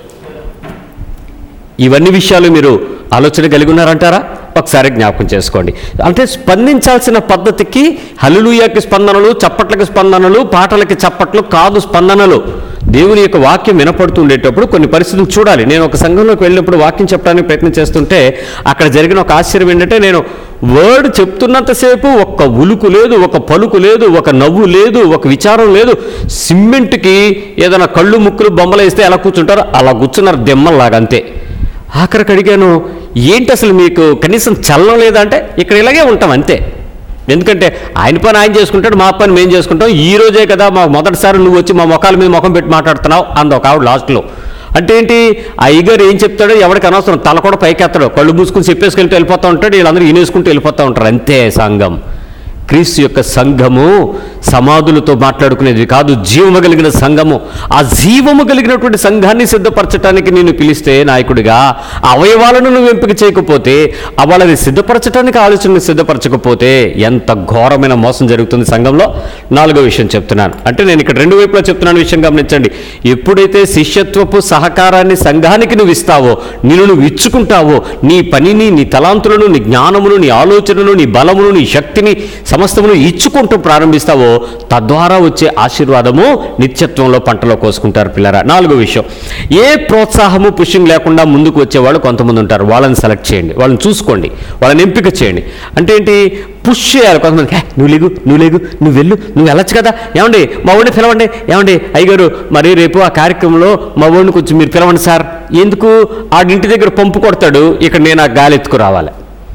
ఇవన్నీ విషయాలు మీరు ఆలోచన కలిగి ఉన్నారంటారా ఒకసారి జ్ఞాపకం చేసుకోండి అంటే స్పందించాల్సిన పద్ధతికి హలులుయాకి స్పందనలు చప్పట్లకి స్పందనలు పాటలకి చప్పట్లు కాదు స్పందనలు దేవుని యొక్క వాక్యం వినపడుతూ ఉండేటప్పుడు కొన్ని పరిస్థితులు చూడాలి నేను ఒక సంఘంలోకి వెళ్ళినప్పుడు వాక్యం చెప్పడానికి ప్రయత్నం చేస్తుంటే అక్కడ జరిగిన ఒక ఆశ్చర్యం ఏంటంటే నేను వర్డ్ చెప్తున్నంతసేపు ఒక్క ఉలుకు లేదు ఒక పలుకు లేదు ఒక నవ్వు లేదు ఒక విచారం లేదు సిమెంట్కి ఏదైనా కళ్ళు ముక్కులు బొమ్మలు వేస్తే ఎలా కూర్చుంటారో అలా కూర్చున్నారు దెమ్మల్లాగా అంతే ఆఖరికి అడిగాను ఏంటి అసలు మీకు కనీసం చల్లం లేదా అంటే ఇక్కడ ఇలాగే ఉంటాం అంతే ఎందుకంటే ఆయన పని ఆయన చేసుకుంటాడు మా పని మేము చేసుకుంటాం ఈ రోజే కదా మా మొదటిసారి నువ్వు వచ్చి మా ముఖాల మీద ముఖం పెట్టి మాట్లాడుతున్నావు అంది ఒక ఆవిడ లాస్ట్లో అంటే ఏంటి ఆ అయ్యగారు ఏం చెప్తాడో ఎవరికి అనవసరం తల కూడా పైకి ఎత్తాడు కళ్ళు మూసుకుని చెప్పేసుకెళ్తూ వెళ్ళిపోతూ ఉంటాడు వీళ్ళందరూ ఈనేసుకుంటూ వెళ్ళిపోతూ ఉంటారు అంతే సంఘం క్రీస్తు యొక్క సంఘము సమాధులతో మాట్లాడుకునేది కాదు జీవము కలిగిన సంఘము ఆ జీవము కలిగినటువంటి సంఘాన్ని సిద్ధపరచడానికి నేను పిలిస్తే నాయకుడిగా ఆ అవయవాలను నువ్వు ఎంపిక చేయకపోతే ఆ వాళ్ళని సిద్ధపరచడానికి ఆలోచనను సిద్ధపరచకపోతే ఎంత ఘోరమైన మోసం జరుగుతుంది సంఘంలో నాలుగో విషయం చెప్తున్నాను అంటే నేను ఇక్కడ రెండు వైపులా చెప్తున్నాను విషయం గమనించండి ఎప్పుడైతే శిష్యత్వపు సహకారాన్ని సంఘానికి నువ్వు ఇస్తావో నిన్ను నువ్వు ఇచ్చుకుంటావో నీ పనిని నీ తలాంతులను నీ జ్ఞానమును నీ ఆలోచనను నీ బలమును నీ శక్తిని సమస్తమును ఇచ్చుకుంటూ ప్రారంభిస్తావో తద్వారా వచ్చే ఆశీర్వాదము నిత్యత్వంలో పంటలో కోసుకుంటారు పిల్లరా నాలుగో విషయం ఏ ప్రోత్సాహము పుష్యం లేకుండా ముందుకు వచ్చేవాళ్ళు కొంతమంది ఉంటారు వాళ్ళని సెలెక్ట్ చేయండి వాళ్ళని చూసుకోండి వాళ్ళని ఎంపిక చేయండి అంటే ఏంటి పుష్ చేయాలి కొంతమంది "హే, నువ్వు లేగు నువ్వు లేగు నువ్వు వెళ్ళు నువ్వు వెళ్ళొచ్చు కదా ఏమండి మా ఊడిని పిలవండి ఏమండి అయ్యగారు మరి రేపు ఆ కార్యక్రమంలో మా ఊడిని కొంచెం మీరు పిలవండి సార్ ఎందుకు ఆ ఇంటి దగ్గర పంపు కొడతాడు ఇక్కడ నేను ఆ గాలి ఎత్తుకు రావాలి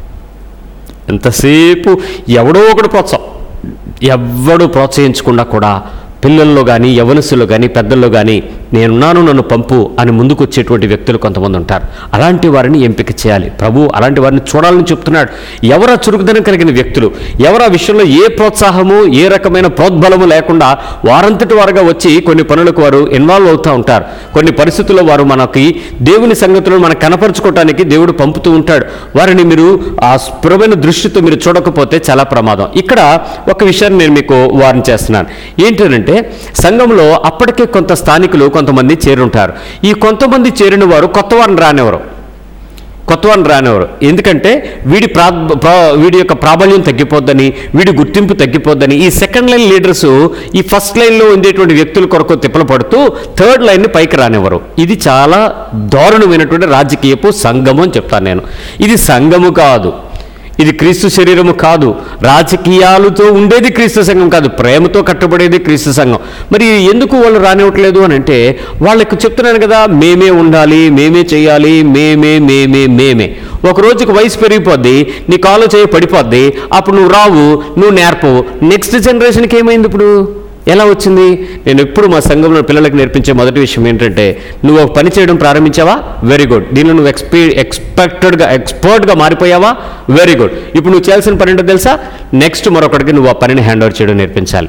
ఎంతసేపు ఎవడో ఒకడు ప్రోత్సాహం ఎవ్వడు ప్రోత్సహించకుండా కూడా పిల్లల్లో కానీ యవనస్సులో కానీ పెద్దల్లో కానీ నేనున్నాను నన్ను పంపు అని ముందుకు వచ్చేటువంటి వ్యక్తులు కొంతమంది ఉంటారు అలాంటి వారిని ఎంపిక చేయాలి ప్రభు అలాంటి వారిని చూడాలని చెప్తున్నాడు ఎవరా చురుకుదనం కలిగిన వ్యక్తులు ఎవరా విషయంలో ఏ ప్రోత్సాహము ఏ రకమైన ప్రోద్బలము లేకుండా వారంతటి వారుగా వచ్చి కొన్ని పనులకు వారు ఇన్వాల్వ్ అవుతూ ఉంటారు కొన్ని పరిస్థితుల్లో వారు మనకి దేవుని సంగతులను మనకు కనపరుచుకోవటానికి దేవుడు పంపుతూ ఉంటాడు వారిని మీరు ఆ స్ఫురమైన దృష్టితో మీరు చూడకపోతే చాలా ప్రమాదం ఇక్కడ ఒక విషయాన్ని నేను మీకు వార్న్ చేస్తున్నాను ఏంటంటే ఏంటంటే సంఘంలో అప్పటికే కొంత స్థానికులు కొంతమంది చేరుంటారు ఈ కొంతమంది చేరిన వారు కొత్త వారిని రానివ్వరు కొత్త వారిని రానివ్వరు ఎందుకంటే వీడి ప్రా ప్రా- వీడి యొక్క ప్రాబల్యం తగ్గిపోద్దని వీడి గుర్తింపు తగ్గిపోద్దని ఈ సెకండ్ లైన్ లీడర్స్ ఈ ఫస్ట్ లైన్లో ఉండేటువంటి వ్యక్తుల కొరకు తిప్పలు పడుతూ థర్డ్ లైన్ని పైకి రానివ్వరు ఇది చాలా దారుణమైనటువంటి రాజకీయపు సంఘము అని చెప్తాను నేను ఇది సంఘము కాదు ఇది క్రీస్తు శరీరము కాదు రాజకీయాలతో ఉండేది క్రీస్తు సంఘం కాదు ప్రేమతో కట్టబడేది క్రీస్తు సంఘం మరి ఎందుకు వాళ్ళు రానివ్వట్లేదు అని అంటే వాళ్ళకి చెప్తున్నాను కదా మేమే ఉండాలి మేమే చేయాలి మేమే మేమే మేమే ఒక రోజుకి వయసు పెరిగిపోద్ది నీ కాలో చేయి పడిపోద్ది అప్పుడు నువ్వు రావు నువ్వు నేర్పవు నెక్స్ట్ జనరేషన్కి ఏమైంది ఇప్పుడు ఎలా వచ్చింది నేను ఎప్పుడు మా సంఘంలో పిల్లలకు నేర్పించే మొదటి విషయం ఏంటంటే నువ్వు ఒక పని చేయడం ప్రారంభించావా వెరీ గుడ్ దీనిలో నువ్వు ఎక్స్పీ ఎక్స్పెక్టెడ్గా ఎక్స్పర్ట్గా మారిపోయావా వెరీ గుడ్ ఇప్పుడు నువ్వు చేయాల్సిన పని ఏంటో తెలుసా నెక్స్ట్ మరొకటికి నువ్వు ఆ పనిని హ్యాండ్ ఓవర్ చేయడం నేర్పించాలి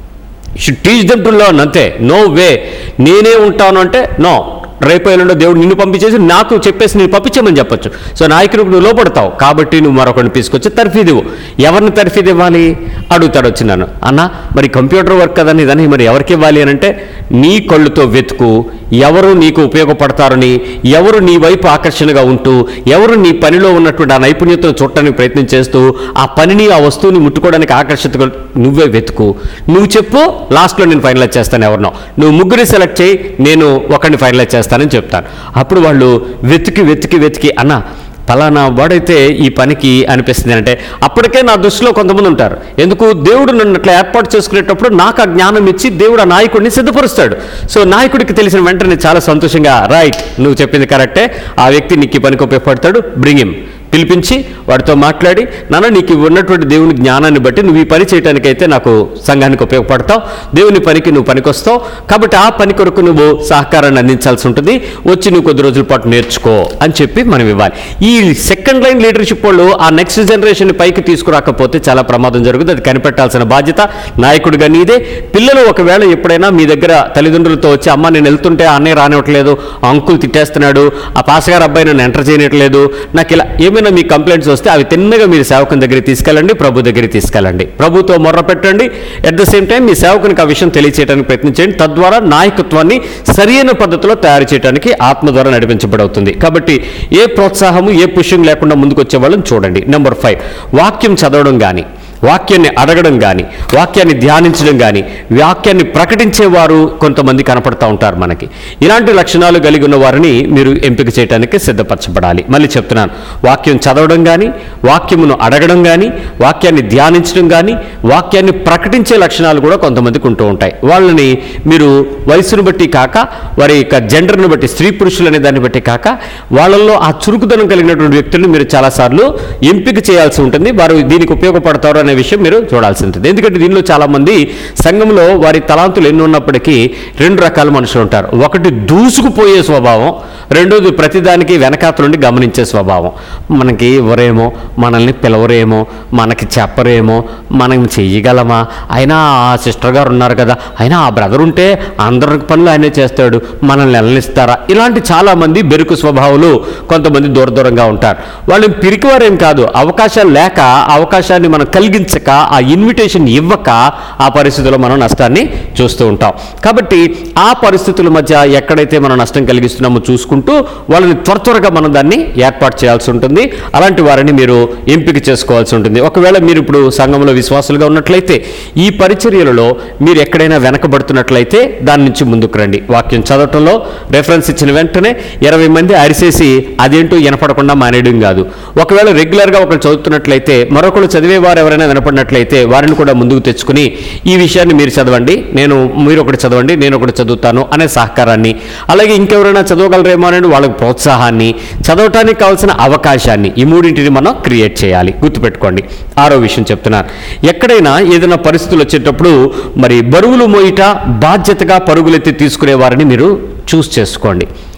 should teach them to learn అంతే నో వే నేనే ఉంటాను అంటే నో రేపు ఎల్లుండో దేవుడు నిన్ను పంపించేసి నాకు చెప్పేసి నేను పంపించమని చెప్పొచ్చు సో నాయకుడికి నువ్వు లోపడతావు కాబట్టి నువ్వు మరొకరిని తీసుకొచ్చి తర్ఫీదివు ఎవరిని తర్ఫీదు ఇవ్వాలి అడుగుతాడు వచ్చి నన్ను అన్న మరి కంప్యూటర్ వర్క్ కదని ఇదని మరి ఎవరికి ఇవ్వాలి అని అంటే నీ కళ్ళుతో వెతుకు ఎవరు నీకు ఉపయోగపడతారని ఎవరు నీ వైపు ఆకర్షణగా ఉంటూ ఎవరు నీ పనిలో ఉన్నటువంటి ఆ నైపుణ్యతను చూడటానికి ప్రయత్నం చేస్తూ ఆ పనిని ఆ వస్తువుని ముట్టుకోవడానికి ఆకర్షిత నువ్వే వెతుకు నువ్వు చెప్పు లాస్ట్లో నేను ఫైనలైజ్ చేస్తాను ఎవరినో నువ్వు ముగ్గురిని సెలెక్ట్ చేయి నేను ఒకరిని ఫైనలైజ్ చేస్తానని చెప్తాను అప్పుడు వాళ్ళు వెతికి వెతికి వెతికి అన్న పలానా వాడైతే ఈ పనికి అనిపిస్తుంది అంటే అప్పటికే నా దృష్టిలో కొంతమంది ఉంటారు ఎందుకు దేవుడు నన్ను అట్లా ఏర్పాటు చేసుకునేటప్పుడు నాకు ఆ జ్ఞానం ఇచ్చి దేవుడు ఆ నాయకుడిని సిద్ధపరుస్తాడు సో నాయకుడికి తెలిసిన వెంటనే చాలా సంతోషంగా రైట్ నువ్వు చెప్పింది కరెక్టే ఆ వ్యక్తి నీకు ఈ పనికి ఉపయోగపడతాడు బ్రింగ్ హిమ్ పిలిపించి వాడితో మాట్లాడి నాన్న నీకు ఉన్నటువంటి దేవుని జ్ఞానాన్ని బట్టి నువ్వు ఈ పని చేయడానికైతే నాకు సంఘానికి ఉపయోగపడతావు దేవుని పనికి నువ్వు పనికొస్తావు కాబట్టి ఆ పని కొరకు నువ్వు సహకారాన్ని అందించాల్సి ఉంటుంది వచ్చి నువ్వు కొద్ది రోజుల పాటు నేర్చుకో అని చెప్పి మనం ఇవ్వాలి ఈ సెకండ్ లైన్ లీడర్షిప్ వాళ్ళు ఆ నెక్స్ట్ జనరేషన్ పైకి తీసుకురాకపోతే చాలా ప్రమాదం జరుగుతుంది అది కనిపెట్టాల్సిన బాధ్యత నాయకుడిగా నీదే పిల్లలు ఒకవేళ ఎప్పుడైనా మీ దగ్గర తల్లిదండ్రులతో వచ్చి అమ్మ నేను వెళ్తుంటే ఆ అన్నయ్య రానివ్వట్లేదు ఆ అంకుల్ తిట్టేస్తున్నాడు ఆ పాసగారు అబ్బాయి నన్ను ఎంటర్ చేయనట్లేదు నాకు ఇలా ఏమైనా మీ కంప్లైంట్స్ వస్తే అవి తిన్నగా మీరు సేవకుని దగ్గరికి తీసుకెళ్ళండి ప్రభు దగ్గరికి తీసుకెళ్ళండి ప్రభుతో మొర్ర పెట్టండి అట్ ద సేమ్ టైం మీ సేవకునికి ఆ విషయం తెలియచేయడానికి ప్రయత్నించండి తద్వారా నాయకత్వాన్ని సరైన పద్ధతిలో తయారు చేయడానికి ఆత్మ ద్వారా నడిపించబడవుతుంది కాబట్టి ఏ ప్రోత్సాహము ఏ పుష్యం లేకుండా ముందుకు వచ్చే వాళ్ళని చూడండి నెంబర్ ఫైవ్ వాక్యం చదవడం కానీ వాక్యాన్ని అడగడం కానీ వాక్యాన్ని ధ్యానించడం కానీ వాక్యాన్ని ప్రకటించేవారు కొంతమంది కనపడతా ఉంటారు మనకి ఇలాంటి లక్షణాలు కలిగి ఉన్న వారిని మీరు ఎంపిక చేయడానికి సిద్ధపరచబడాలి మళ్ళీ చెప్తున్నాను వాక్యం చదవడం కానీ వాక్యమును అడగడం కానీ వాక్యాన్ని ధ్యానించడం కానీ వాక్యాన్ని ప్రకటించే లక్షణాలు కూడా కొంతమందికి ఉంటూ ఉంటాయి వాళ్ళని మీరు వయసును బట్టి కాక వారి యొక్క జెండర్ను బట్టి స్త్రీ పురుషులు అనే దాన్ని బట్టి కాక వాళ్ళల్లో ఆ చురుకుదనం కలిగినటువంటి వ్యక్తులను మీరు చాలాసార్లు ఎంపిక చేయాల్సి ఉంటుంది వారు దీనికి ఉపయోగపడతారు అనే విషయం మీరు చూడాల్సి ఉంటుంది ఎందుకంటే దీనిలో చాలామంది సంఘంలో వారి తలాంతులు ఎన్ని ఉన్నప్పటికీ రెండు రకాల మనుషులు ఉంటారు ఒకటి దూసుకుపోయే స్వభావం రెండోది ప్రతిదానికి వెనకాతల నుండి గమనించే స్వభావం మనకి ఎవరేమో మనల్ని పిలవరేమో మనకి చెప్పరేమో మనం చెయ్యగలమా అయినా ఆ సిస్టర్ గారు ఉన్నారు కదా అయినా ఆ బ్రదర్ ఉంటే అందరి పనులు ఆయనే చేస్తాడు మనల్ని నెలనిస్తారా ఇలాంటి చాలామంది బెరుకు స్వభావాలు కొంతమంది దూర దూరంగా ఉంటారు వాళ్ళు పిరికివారేం కాదు అవకాశాలు లేక ఆ అవకాశాన్ని మనం కలిగించక ఆ ఇన్విటేషన్ ఇవ్వక ఆ పరిస్థితుల్లో మనం నష్టాన్ని చూస్తూ ఉంటాం కాబట్టి ఆ పరిస్థితుల మధ్య ఎక్కడైతే మనం నష్టం కలిగిస్తున్నామో చూసుకుంటూ వాళ్ళని త్వర త్వరగా మనం దాన్ని ఏర్పాటు చేయాల్సి ఉంటుంది అలాంటి వారిని మీరు ఎంపిక చేసుకోవాల్సి ఉంటుంది ఒకవేళ మీరు ఇప్పుడు సంఘంలో విశ్వాసులుగా ఉన్నట్లయితే ఈ పరిచర్యలలో మీరు ఎక్కడైనా వెనకబడుతున్నట్లయితే దాని నుంచి ముందుకు రండి వాక్యం చదవటంలో రెఫరెన్స్ ఇచ్చిన వెంటనే ఇరవై మంది అరిసేసి అదేంటో వినపడకుండా మానేయడం కాదు ఒకవేళ రెగ్యులర్గా ఒకరు చదువుతున్నట్లయితే మరొకరు చదివేవారు ఎవరైనా వినపడినట్లయితే వారిని కూడా ముందుకు తెచ్చుకుని ఈ విషయాన్ని మీరు చదవండి నేను మీరు ఒకటి చదవండి నేను ఒకటి చదువుతాను అనే సహకారాన్ని అలాగే ఇంకెవరైనా చదవగలరేమో అనే వాళ్ళకి ప్రోత్సాహాన్ని చదవటానికి కావాల్సిన అవకాశాన్ని ఈ మూడింటిని మనం క్రియేట్ చేయాలి గుర్తుపెట్టుకోండి ఆరో విషయం చెప్తున్నాను ఎక్కడైనా ఏదైనా పరిస్థితులు వచ్చేటప్పుడు మరి బరువులు మోయిట బాధ్యతగా పరుగులెత్తి తీసుకునే వారిని మీరు చూస్ చేసుకోండి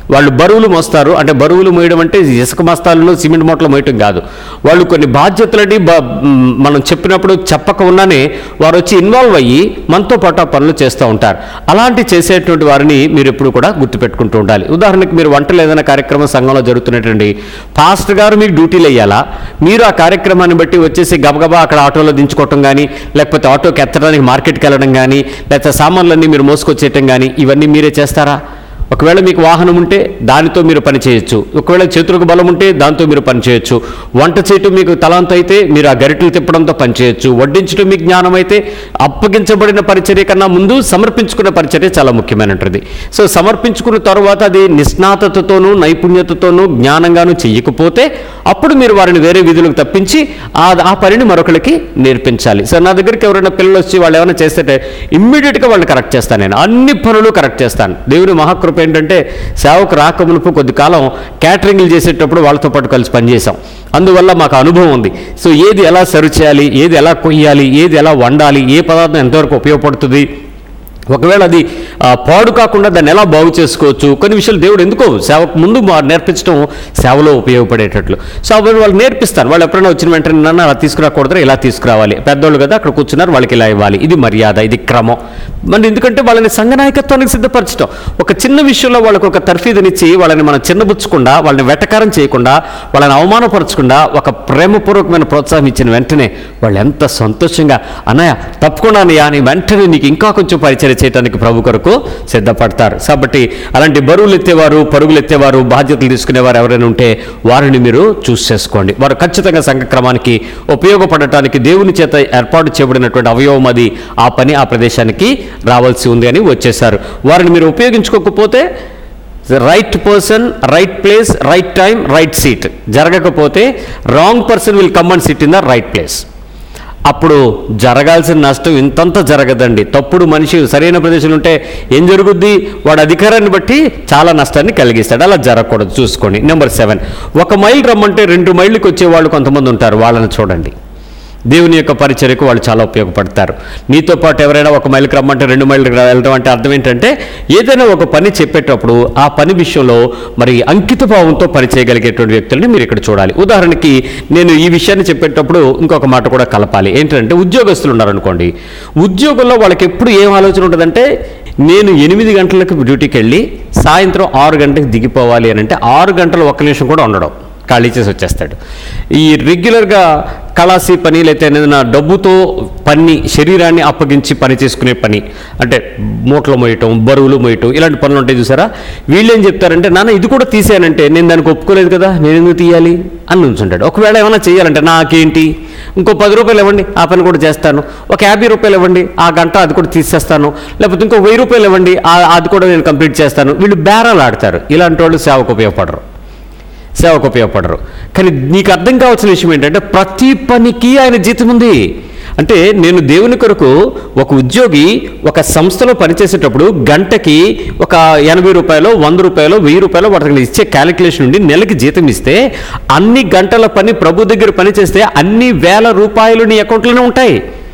వాళ్ళు బరువులు మోస్తారు అంటే బరువులు మోయడం అంటే ఇసుక మస్తాలను సిమెంట్ మూటలు మోయటం కాదు వాళ్ళు కొన్ని బాధ్యతలని బ- మ్, మనం చెప్పినప్పుడు చెప్పక ఉన్నానే వారు వచ్చి ఇన్వాల్వ్ అయ్యి మనతో పాటు ఆ పనులు చేస్తూ ఉంటారు అలాంటి చేసేటువంటి వారిని మీరు ఎప్పుడు కూడా గుర్తుపెట్టుకుంటూ ఉండాలి ఉదాహరణకి మీరు వంటలు ఏదైనా కార్యక్రమం సంఘంలో జరుగుతున్నటువంటి పాస్టర్ గారు మీకు డ్యూటీలు వేయాలా మీరు ఆ కార్యక్రమాన్ని బట్టి వచ్చేసి గబగబా అక్కడ ఆటోలో దించుకోవటం కానీ లేకపోతే ఆటోకి ఎత్తడానికి మార్కెట్కి వెళ్ళడం కానీ లేకపోతే సామాన్లన్నీ మీరు మోసుకొచ్చేయటం కానీ ఇవన్నీ మీరే చేస్తారా ఒకవేళ మీకు వాహనం ఉంటే దానితో మీరు పని చేయొచ్చు ఒకవేళ చేతులకు బలం ఉంటే దాంతో మీరు పని చేయొచ్చు వంట చేయటం మీకు తలాంత అయితే మీరు ఆ గరిటెలు తిప్పడంతో పని చేయొచ్చు వడ్డించడం మీకు జ్ఞానం అయితే అప్పగించబడిన పరిచర్య కన్నా ముందు సమర్పించుకున్న పరిచర్య చాలా ముఖ్యమైనటువంటిది సో సమర్పించుకున్న తర్వాత అది నిష్ణాతతతోనూ నైపుణ్యతతోనూ జ్ఞానంగాను చెయ్యకపోతే అప్పుడు మీరు వారిని వేరే విధులకు తప్పించి ఆ ఆ పనిని మరొకరికి నేర్పించాలి సో నా దగ్గరికి ఎవరైనా పిల్లలు వచ్చి వాళ్ళు ఏమైనా చేస్తే ఇమ్మీడియట్గా వాళ్ళని కరెక్ట్ చేస్తాను నేను అన్ని పనులు కరెక్ట్ చేస్తాను దేవుని మహాకృప ఏంటంటే సేవకు రాకమునుపు కొద్ది కాలం క్యాటరింగ్లు చేసేటప్పుడు వాళ్ళతో పాటు కలిసి పనిచేసాం అందువల్ల మాకు అనుభవం ఉంది సో ఏది ఎలా సర్వ్ చేయాలి ఏది ఎలా కొయ్యాలి ఏది ఎలా వండాలి ఏ పదార్థం ఎంతవరకు ఉపయోగపడుతుంది ఒకవేళ అది ఆ, పాడు కాకుండా దాన్ని ఎలా బాగు చేసుకోవచ్చు కొన్ని విషయాలు దేవుడు ఎందుకో సేవకు ముందు మా- నేర్పించడం సేవలో ఉపయోగపడేటట్లు సో అవి వాళ్ళు నేర్పిస్తాను వాళ్ళు ఎప్పుడైనా వచ్చిన వెంటనే నన్ను అలా తీసుకురాకూడదు ఇలా తీసుకురావాలి పెద్దోళ్ళు కదా అక్కడ కూర్చున్నారు వాళ్ళకి ఇలా ఇవ్వాలి ఇది మర్యాద ఇది క్రమం మరి ఎందుకంటే వాళ్ళని సంఘ నాయకత్వానికి సిద్ధపరచడం ఒక చిన్న విషయంలో వాళ్ళకు ఒక తర్ఫీదునిచ్చి వాళ్ళని మనం చిన్నబుచ్చకుండా వాళ్ళని వెటకారం చేయకుండా వాళ్ళని అవమానపరచకుండా ఒక ప్రేమపూర్వకమైన ప్రోత్సాహం ఇచ్చిన వెంటనే వాళ్ళు ఎంత సంతోషంగా అన్నయ్య తప్పకుండా అన్నయ్య అని వెంటనే నీకు ఇంకా కొంచెం పరిచయం చేయడానికి ప్రభు కొరకు సిద్ధపడతారు కాబట్టి అలాంటి బరువులు ఎత్తేవారు పరుగులు ఎత్తేవారు బాధ్యతలు తీసుకునేవారు ఎవరైనా ఉంటే వారిని మీరు చూస్ చేసుకోండి వారు ఖచ్చితంగా సంఘక్రమానికి ఉపయోగపడటానికి దేవుని చేత ఏర్పాటు చేయబడినటువంటి అవయవం అది ఆ పని ఆ ప్రదేశానికి రావాల్సి ఉంది అని వచ్చేసారు వారిని మీరు ఉపయోగించుకోకపోతే right person right place right time right seat జరగకపోతే wrong person will come and sit in the right place అప్పుడు జరగాల్సిన నష్టం ఇంతంత జరగదండి తప్పుడు మనిషి సరైన ప్రదేశంలో ఉంటే ఏం జరుగుద్ది వాడు అధికారాన్ని బట్టి చాలా నష్టాన్ని కలిగిస్తాడు అలా జరగకూడదు చూసుకోండి నెంబర్ సెవెన్ ఒక మైల్ రమ్మంటే రెండు మైళ్ళకి వచ్చే వాళ్ళు కొంతమంది ఉంటారు వాళ్ళని చూడండి దేవుని యొక్క పరిచర్యకు వాళ్ళు చాలా ఉపయోగపడతారు నీతో పాటు ఎవరైనా ఒక మైలుకి రమ్మంటే రెండు మైళ్ళకి వెళ్ళడం అంటే అర్థం ఏంటంటే ఏదైనా ఒక పని చెప్పేటప్పుడు ఆ పని విషయంలో మరి అంకిత భావంతో పని చేయగలిగేటువంటి వ్యక్తుల్ని మీరు ఇక్కడ చూడాలి ఉదాహరణకి నేను ఈ విషయాన్ని చెప్పేటప్పుడు ఇంకొక మాట కూడా కలపాలి ఏంటంటే ఉద్యోగస్తులు ఉన్నారనుకోండి ఉద్యోగంలో వాళ్ళకి ఎప్పుడు ఏం ఆలోచన ఉంటుందంటే నేను ఎనిమిది గంటలకు డ్యూటీకి వెళ్ళి సాయంత్రం ఆరు గంటలకు దిగిపోవాలి అని అంటే ఆరు గంటలు ఒక్క నిమిషం కూడా ఉండడం ఖాళీ చేసి వచ్చేస్తాడు ఈ రెగ్యులర్గా కళాసి పని లేకపోతే ఏదైనా డబ్బుతో పని శరీరాన్ని అప్పగించి పని చేసుకునే పని అంటే మూటలు మోయటం బరువులు మోయటం ఇలాంటి పనులు ఉంటాయి చూసారా వీళ్ళు ఏం చెప్తారంటే నాన్న ఇది కూడా తీసానంటే నేను దానికి ఒప్పుకోలేదు కదా నేను ఎందుకు తీయాలి అని ఉంచుంటాడు ఒకవేళ ఏమైనా చేయాలంటే నాకేంటి ఇంకో పది రూపాయలు ఇవ్వండి ఆ పని కూడా చేస్తాను ఒక యాభై రూపాయలు ఇవ్వండి ఆ గంట అది కూడా తీసేస్తాను లేకపోతే ఇంకో వెయ్యి రూపాయలు ఇవ్వండి ఆ- అది కూడా నేను కంప్లీట్ చేస్తాను వీళ్ళు బేరాలు ఆడతారు ఇలాంటి వాళ్ళు సేవకు ఉపయోగపడరు సేవకు ఉపయోగపడరు కానీ నీకు అర్థం కావాల్సిన విషయం ఏంటంటే ప్రతి పనికి ఆయన జీతం ఉంది అంటే నేను దేవుని కొరకు ఒక ఉద్యోగి ఒక సంస్థలో పనిచేసేటప్పుడు గంటకి ఒక ఎనభై రూపాయలు వంద రూపాయలు వెయ్యి రూపాయలు వాటికి ఇచ్చే క్యాలిక్యులేషన్ నుండి నెలకి జీతం ఇస్తే అన్ని గంటల పని ప్రభు దగ్గర పని చేస్తే అన్ని వేల రూపాయలు నీ అకౌంట్లోనే ఉంటాయి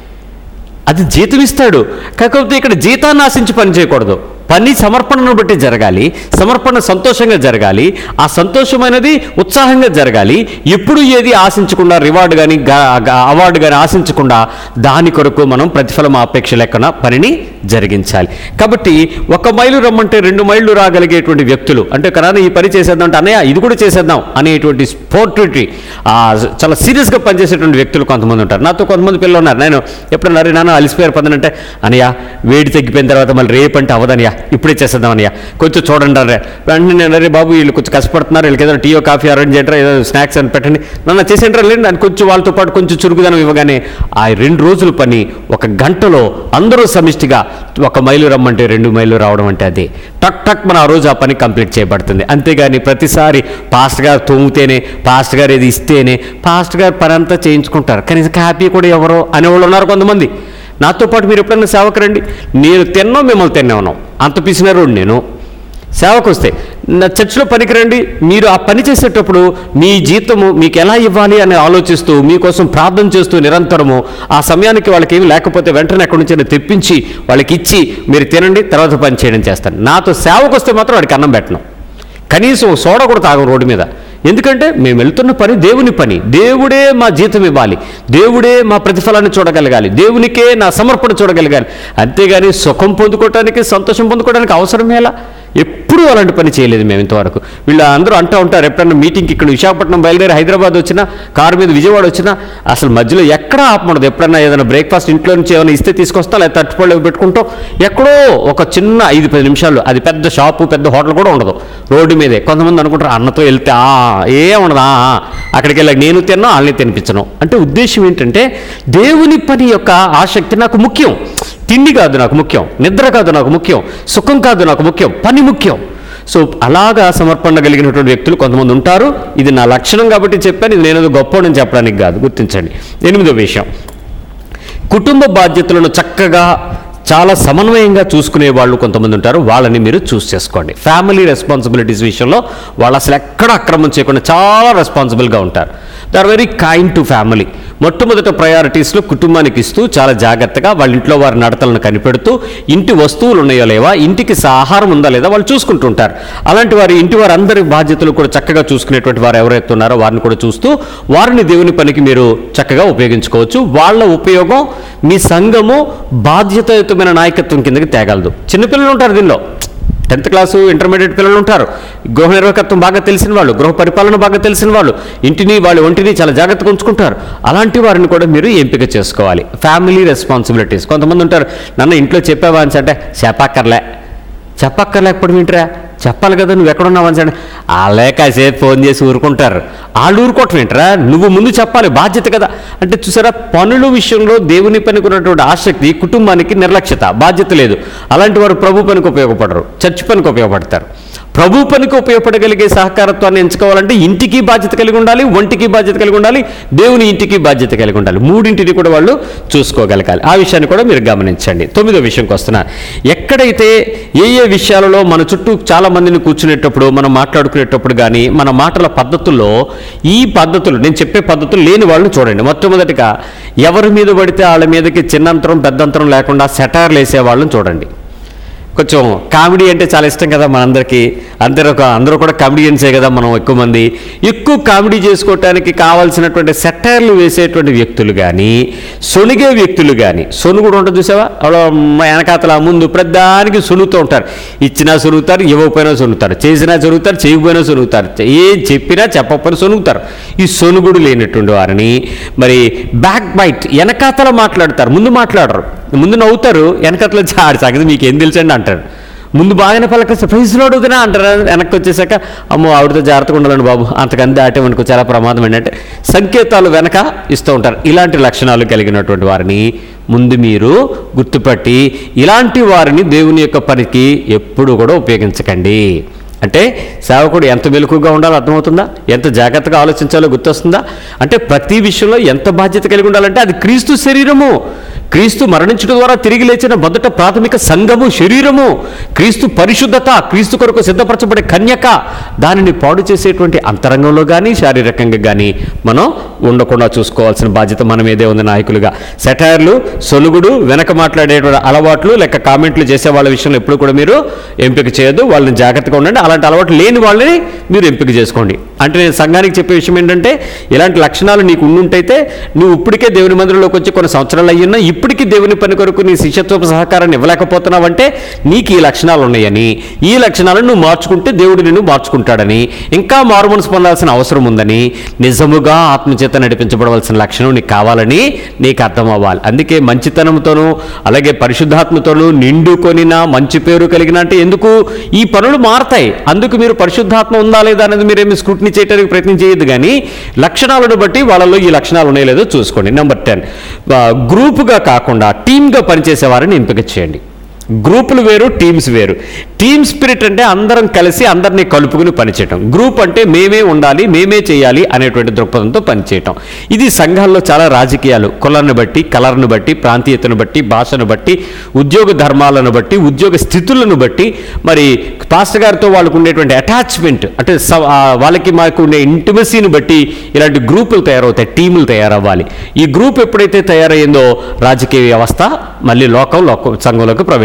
అది జీతం ఇస్తాడు కాకపోతే ఇక్కడ జీతాన్ని ఆశించి పని చేయకూడదు పని సమర్పణను బట్టి జరగాలి సమర్పణ సంతోషంగా జరగాలి ఆ సంతోషమైనది ఉత్సాహంగా జరగాలి ఎప్పుడు ఏది ఆశించకుండా రివార్డు కానీ అవార్డు కానీ ఆశించకుండా దాని కొరకు మనం ప్రతిఫలం ఆపేక్ష లెక్కన పనిని జరిగించాలి కాబట్టి ఒక మైలు రమ్మంటే రెండు మైళ్ళు రాగలిగేటువంటి వ్యక్తులు అంటే కదా ఈ పని చేసేద్దాం అంటే అన్నయ్య ఇది కూడా చేసేద్దాం అనేటువంటి స్పోర్టివిటీ చాలా సీరియస్గా పనిచేసేటువంటి వ్యక్తులు కొంతమంది ఉంటారు నాతో కొంతమంది పిల్లలు ఉన్నారు నేను ఎప్పుడన్నా అరే నాన్న అలిసిపోయారు పదనంటే అనయ్య వేడి తగ్గిపోయిన తర్వాత మళ్ళీ రేపంటే అవదనయ్య ఇప్పుడే చేసేద్దాం అనయ్య కొంచెం చూడండి అరే వెంటనే నేను అరే బాబు వీళ్ళు కొంచెం కష్టపడుతున్నారు వీళ్ళకి ఏదో టీయో కాఫీ అరేంజ్ చేయరా ఏదో స్నాక్స్ అని పెట్టండి నన్ను చేసేంటారా లేండి అని కొంచెం వాళ్ళతో పాటు కొంచెం చురుకుదనం ఇవ్వగానే ఆ రెండు రోజుల పని ఒక గంటలో అందరూ సమిష్టిగా ఒక మైలు రమ్మంటే రెండు మైలు రావడం అంటే అదే టక్ టక్ మన ఆ రోజు ఆ పని కంప్లీట్ చేయబడుతుంది అంతేగాని ప్రతిసారి పాస్ట్ గారు తోమితేనే పాస్ట్ గారు ఏది ఇస్తేనే పాస్ట్ గారు పని అంతా చేయించుకుంటారు కనీసం హ్యాపీ కూడా ఎవరో అనేవాళ్ళు ఉన్నారు కొంతమంది నాతో పాటు మీరు ఎప్పుడైనా సేవకు రండి నేను తిన్నో మిమ్మల్ని తిన్నాను అంత పిసినారు నేను సేవకు వస్తే నా చర్చిలో పనికి రండి మీరు ఆ పని చేసేటప్పుడు మీ జీతము మీకు ఎలా ఇవ్వాలి అని ఆలోచిస్తూ మీకోసం ప్రార్థన చేస్తూ నిరంతరము ఆ సమయానికి వాళ్ళకి ఏమి లేకపోతే వెంటనే ఎక్కడి నుంచి తెప్పించి వాళ్ళకి ఇచ్చి మీరు తినండి తర్వాత పని చేయడం చేస్తాను నాతో సేవకు వస్తే మాత్రం వాడికి అన్నం పెట్టను కనీసం ఒక సోడా కూడా తాగం రోడ్డు మీద ఎందుకంటే మేము వెళ్తున్న పని దేవుని పని దేవుడే మా జీతం ఇవ్వాలి దేవుడే మా ప్రతిఫలాన్ని చూడగలగాలి దేవునికే నా సమర్పణ చూడగలగాలి అంతేగాని సుఖం పొందుకోవటానికి సంతోషం పొందుకోవడానికి అవసరమేలా ఎప్పుడూ అలాంటి పని చేయలేదు మేము ఇంతవరకు వీళ్ళు అందరూ అంటూ ఉంటారు ఎప్పుడన్నా మీటింగ్కి ఇక్కడ విశాఖపట్నం బయలుదేరి హైదరాబాద్ వచ్చినా కారు మీద విజయవాడ వచ్చినా అసలు మధ్యలో ఎక్కడ ఆపమడదు ఎప్పుడన్నా ఏదైనా బ్రేక్ఫాస్ట్ ఇంట్లో నుంచి ఏమైనా ఇస్తే తీసుకొస్తా లేదా తట్టుపళ్ళు పెట్టుకుంటాం ఎక్కడో ఒక చిన్న ఐదు పది నిమిషాలు అది పెద్ద షాపు పెద్ద హోటల్ కూడా ఉండదు రోడ్డు మీదే కొంతమంది అనుకుంటారు అన్నతో వెళ్తే ఆ ఏం ఉండదు ఆ, ఆ. అక్కడికి వెళ్ళి నేను తిన్నా వాళ్ళని తినిపించను అంటే ఉద్దేశం ఏంటంటే దేవుని పని యొక్క ఆసక్తి నాకు ముఖ్యం తిండి కాదు నాకు ముఖ్యం నిద్ర కాదు నాకు ముఖ్యం సుఖం కాదు నాకు ముఖ్యం పని ముఖ్యం సో అలాగా సమర్పణ కలిగినటువంటి వ్యక్తులు కొంతమంది ఉంటారు ఇది నా లక్షణం కాబట్టి చెప్పాను ఇది నేను గొప్పని చెప్పడానికి కాదు గుర్తించండి ఎనిమిదో విషయం కుటుంబ బాధ్యతలను చక్కగా చాలా సమన్వయంగా చూసుకునే వాళ్ళు కొంతమంది ఉంటారు వాళ్ళని మీరు చూస్ చేసుకోండి ఫ్యామిలీ రెస్పాన్సిబిలిటీస్ విషయంలో వాళ్ళు అసలు ఎక్కడ అక్రమం చేయకుండా చాలా రెస్పాన్సిబుల్గా ఉంటారు they are very kind to family మొట్టమొదట ప్రయారిటీస్లో కుటుంబానికి ఇస్తూ చాలా జాగ్రత్తగా వాళ్ళ ఇంట్లో వారి నడతలను కనిపెడుతూ ఇంటి వస్తువులు ఉన్నాయో లేవా ఇంటికి స- ఆహారం ఉందా లేదా వాళ్ళు చూసుకుంటూ ఉంటారు అలాంటి వారి ఇంటి వారందరి బాధ్యతలు కూడా చక్కగా చూసుకునేటువంటి వారు ఎవరైతే ఉన్నారో వారిని కూడా చూస్తూ వారిని దేవుని పనికి మీరు చక్కగా ఉపయోగించుకోవచ్చు వాళ్ళ ఉపయోగం మీ సంఘము బాధ్యతాయుతమైన నాయకత్వం కిందకి తేగలదు చిన్నపిల్లలు ఉంటారు దీనిలో టెన్త్ క్లాసు ఇంటర్మీడియట్ పిల్లలు ఉంటారు గృహ నిర్వాహకత్వం బాగా తెలిసిన వాళ్ళు గృహ పరిపాలన బాగా తెలిసిన వాళ్ళు ఇంటిని వాళ్ళ ఒంటిని చాలా జాగ్రత్తగా ఉంచుకుంటారు అలాంటి వారిని కూడా మీరు ఎంపిక చేసుకోవాలి ఫ్యామిలీ రెస్పాన్సిబిలిటీస్ కొంతమంది ఉంటారు నన్ను ఇంట్లో చెప్పావా అని అంటే చెప్పక్కర్లే చెప్పక్కర్లేకపోవడం ఏంట్రా చెప్పాలి కదా నువ్వు ఎక్కడున్నావు అని అంటే వాళ్ళే కాసేపు ఫోన్ చేసి ఊరుకుంటారు వాళ్ళు ఊరుకోవటం ఏంట్రా నువ్వు ముందు చెప్పాలి బాధ్యత కదా అంటే చూసారా పనుల విషయంలో దేవుని పనికి ఉన్నటువంటి ఆసక్తి కుటుంబానికి నిర్లక్ష్యత బాధ్యత లేదు అలాంటి వారు ప్రభు పనికి ఉపయోగపడరు చర్చ్ పనికి ఉపయోగపడతారు ప్రభు పనికి ఉపయోగపడగలిగే సహకారత్వాన్ని ఎంచుకోవాలంటే ఇంటికి బాధ్యత కలిగి ఉండాలి ఒంటికి బాధ్యత కలిగి ఉండాలి దేవుని ఇంటికి బాధ్యత కలిగి ఉండాలి మూడింటిని కూడా వాళ్ళు చూసుకోగలగాలి ఆ విషయాన్ని కూడా మీరు గమనించండి తొమ్మిదో విషయంకి వస్తున్నా ఎక్కడైతే ఏ ఏ విషయాలలో మన చుట్టూ చాలా మందిని కూర్చునేటప్పుడు మనం మాట్లాడుకునేటప్పుడు కానీ మన మాటల పద్ధతుల్లో ఈ పద్ధతులు నేను చెప్పే పద్ధతులు లేని వాళ్ళని చూడండి మొట్టమొదటిగా ఎవరి మీద పడితే వాళ్ళ మీదకి చిన్నంతరం పెద్దంతరం లేకుండా సెటార్లు వేసే వాళ్ళని చూడండి కొంచెం కామెడీ అంటే చాలా ఇష్టం కదా మనందరికీ అందరూ ఒక అందరూ కూడా కామెడియన్సే కదా మనం ఎక్కువ మంది ఎక్కువ కామెడీ చేసుకోవటానికి కావాల్సినటువంటి సెటైర్లు వేసేటువంటి వ్యక్తులు కానీ సొనిగే వ్యక్తులు కానీ సొనుగుడు ఉంటుంది చూసావా అలా వెనకాతల ముందు ప్రతిదానికి సొనుగుతూ ఉంటారు ఇచ్చినా సొనుగుతారు ఇవ్వకపోయినా సొనుగుతారు చేసినా సొనుగుతారు చేయకపోయినా సొనుగుతారు ఏం చెప్పినా చెప్పకపోయినా సొనుగుతారు ఈ సొనుగుడు లేనటువంటి వారిని మరి బ్యాక్ బైట్ వెనకాతల మాట్లాడతారు ముందు మాట్లాడరు ముందు నవ్వుతారు వెనకట్ల ఆడి సంగతి మీకు ఏం తెలుసండి అంటారు ముందు బాగానే పలకరిస్తే ప్రైజ్ లోడ్ అవుతున్నా అంటారు వెనక్కి వచ్చేసాక అమ్మో ఆవిడతో జాగ్రత్తగా ఉండాలండి బాబు అంతకంది దాటే మనకు చాలా ప్రమాదం ఏంటంటే సంకేతాలు వెనక ఇస్తూ ఉంటారు ఇలాంటి లక్షణాలు కలిగినటువంటి వారిని ముందు మీరు గుర్తుపట్టి ఇలాంటి వారిని దేవుని యొక్క పనికి ఎప్పుడు కూడా ఉపయోగించకండి అంటే సేవకుడు ఎంత మెలకుగా ఉండాలో అర్థమవుతుందా ఎంత జాగ్రత్తగా ఆలోచించాలో గుర్తొస్తుందా అంటే ప్రతి విషయంలో ఎంత బాధ్యత కలిగి ఉండాలంటే అది క్రీస్తు శరీరము క్రీస్తు మరణించడం ద్వారా తిరిగి లేచిన మొదట ప్రాథమిక సంఘము శరీరము క్రీస్తు పరిశుద్ధత క్రీస్తు కొరకు సిద్ధపరచబడే కన్యక దానిని పాడు చేసేటువంటి అంతరంగంలో కానీ శారీరకంగా కానీ మనం ఉండకుండా చూసుకోవాల్సిన బాధ్యత మన మీదే ఉంది నాయకులుగా సెటైర్లు సొలుగుడు వెనక మాట్లాడేటువంటి అలవాట్లు లేక కామెంట్లు చేసే వాళ్ళ విషయంలో ఎప్పుడు కూడా మీరు ఎంపిక చేయొద్దు వాళ్ళని జాగ్రత్తగా ఉండండి అలాంటి అలవాట్లు లేని వాళ్ళని మీరు ఎంపిక చేసుకోండి అంటే నేను సంఘానికి చెప్పే విషయం ఏంటంటే ఇలాంటి లక్షణాలు నీకు ఉండుంటైతే నువ్వు ఇప్పటికే దేవుని మందిరంలోకి వచ్చి కొన్ని సంవత్సరాలు అయ్యున్నా ఇప్పటికీ దేవుని పని కొరకు నీ శిష్యత్వపు సహకారాన్ని ఇవ్వలేకపోతున్నావంటే నీకు ఈ లక్షణాలు ఉన్నాయని ఈ లక్షణాలను నువ్వు మార్చుకుంటే దేవుడు నిన్ను మార్చుకుంటాడని ఇంకా మారు మనసు పొందాల్సిన అవసరం ఉందని నిజముగా ఆత్మచేత నడిపించబడవలసిన లక్షణం నీకు కావాలని నీకు అర్థం అవ్వాలి అందుకే మంచితనంతోనూ అలాగే పరిశుద్ధాత్మతోనూ నిండుకొనిన మంచి పేరు కలిగిన అంటే ఎందుకు ఈ పనులు మారతాయి అందుకు మీరు పరిశుద్ధాత్మ ఉందా లేదా అనేది మీరేమి స్క్రూటినీ చేయడానికి ప్రయత్నం చేయొద్దు కానీ లక్షణాలను బట్టి వాళ్ళలో ఈ లక్షణాలు ఉన్నాయో లేదో చూసుకోండి నెంబర్ టెన్ గ్రూపుగా కాకుండా టీమ్గా పనిచేసే వారిని ఎంపిక చేయండి గ్రూపులు వేరు టీమ్స్ వేరు టీమ్ స్పిరిట్ అంటే అందరం కలిసి అందరినీ కలుపుకుని పనిచేయటం గ్రూప్ అంటే మేమే ఉండాలి మేమే చేయాలి అనేటువంటి దృక్పథంతో పనిచేయటం ఇది సంఘాల్లో చాలా రాజకీయాలు కులాన్ని బట్టి కలర్ను బట్టి ప్రాంతీయతను బట్టి భాషను బట్టి ఉద్యోగ ధర్మాలను బట్టి ఉద్యోగ స్థితులను బట్టి మరి పాస్టర్ గారితో వాళ్ళకు ఉండేటువంటి అటాచ్మెంట్ అంటే స- ఆ వాళ్ళకి మాకు ఉండే ఇంటిమసీని బట్టి ఇలాంటి గ్రూపులు తయారవుతాయి టీములు తయారవ్వాలి ఈ గ్రూప్ ఎప్పుడైతే తయారయ్యిందో రాజకీయ వ్యవస్థ మళ్ళీ లోకం లోక సంఘంలోకి ప్రవేశించింది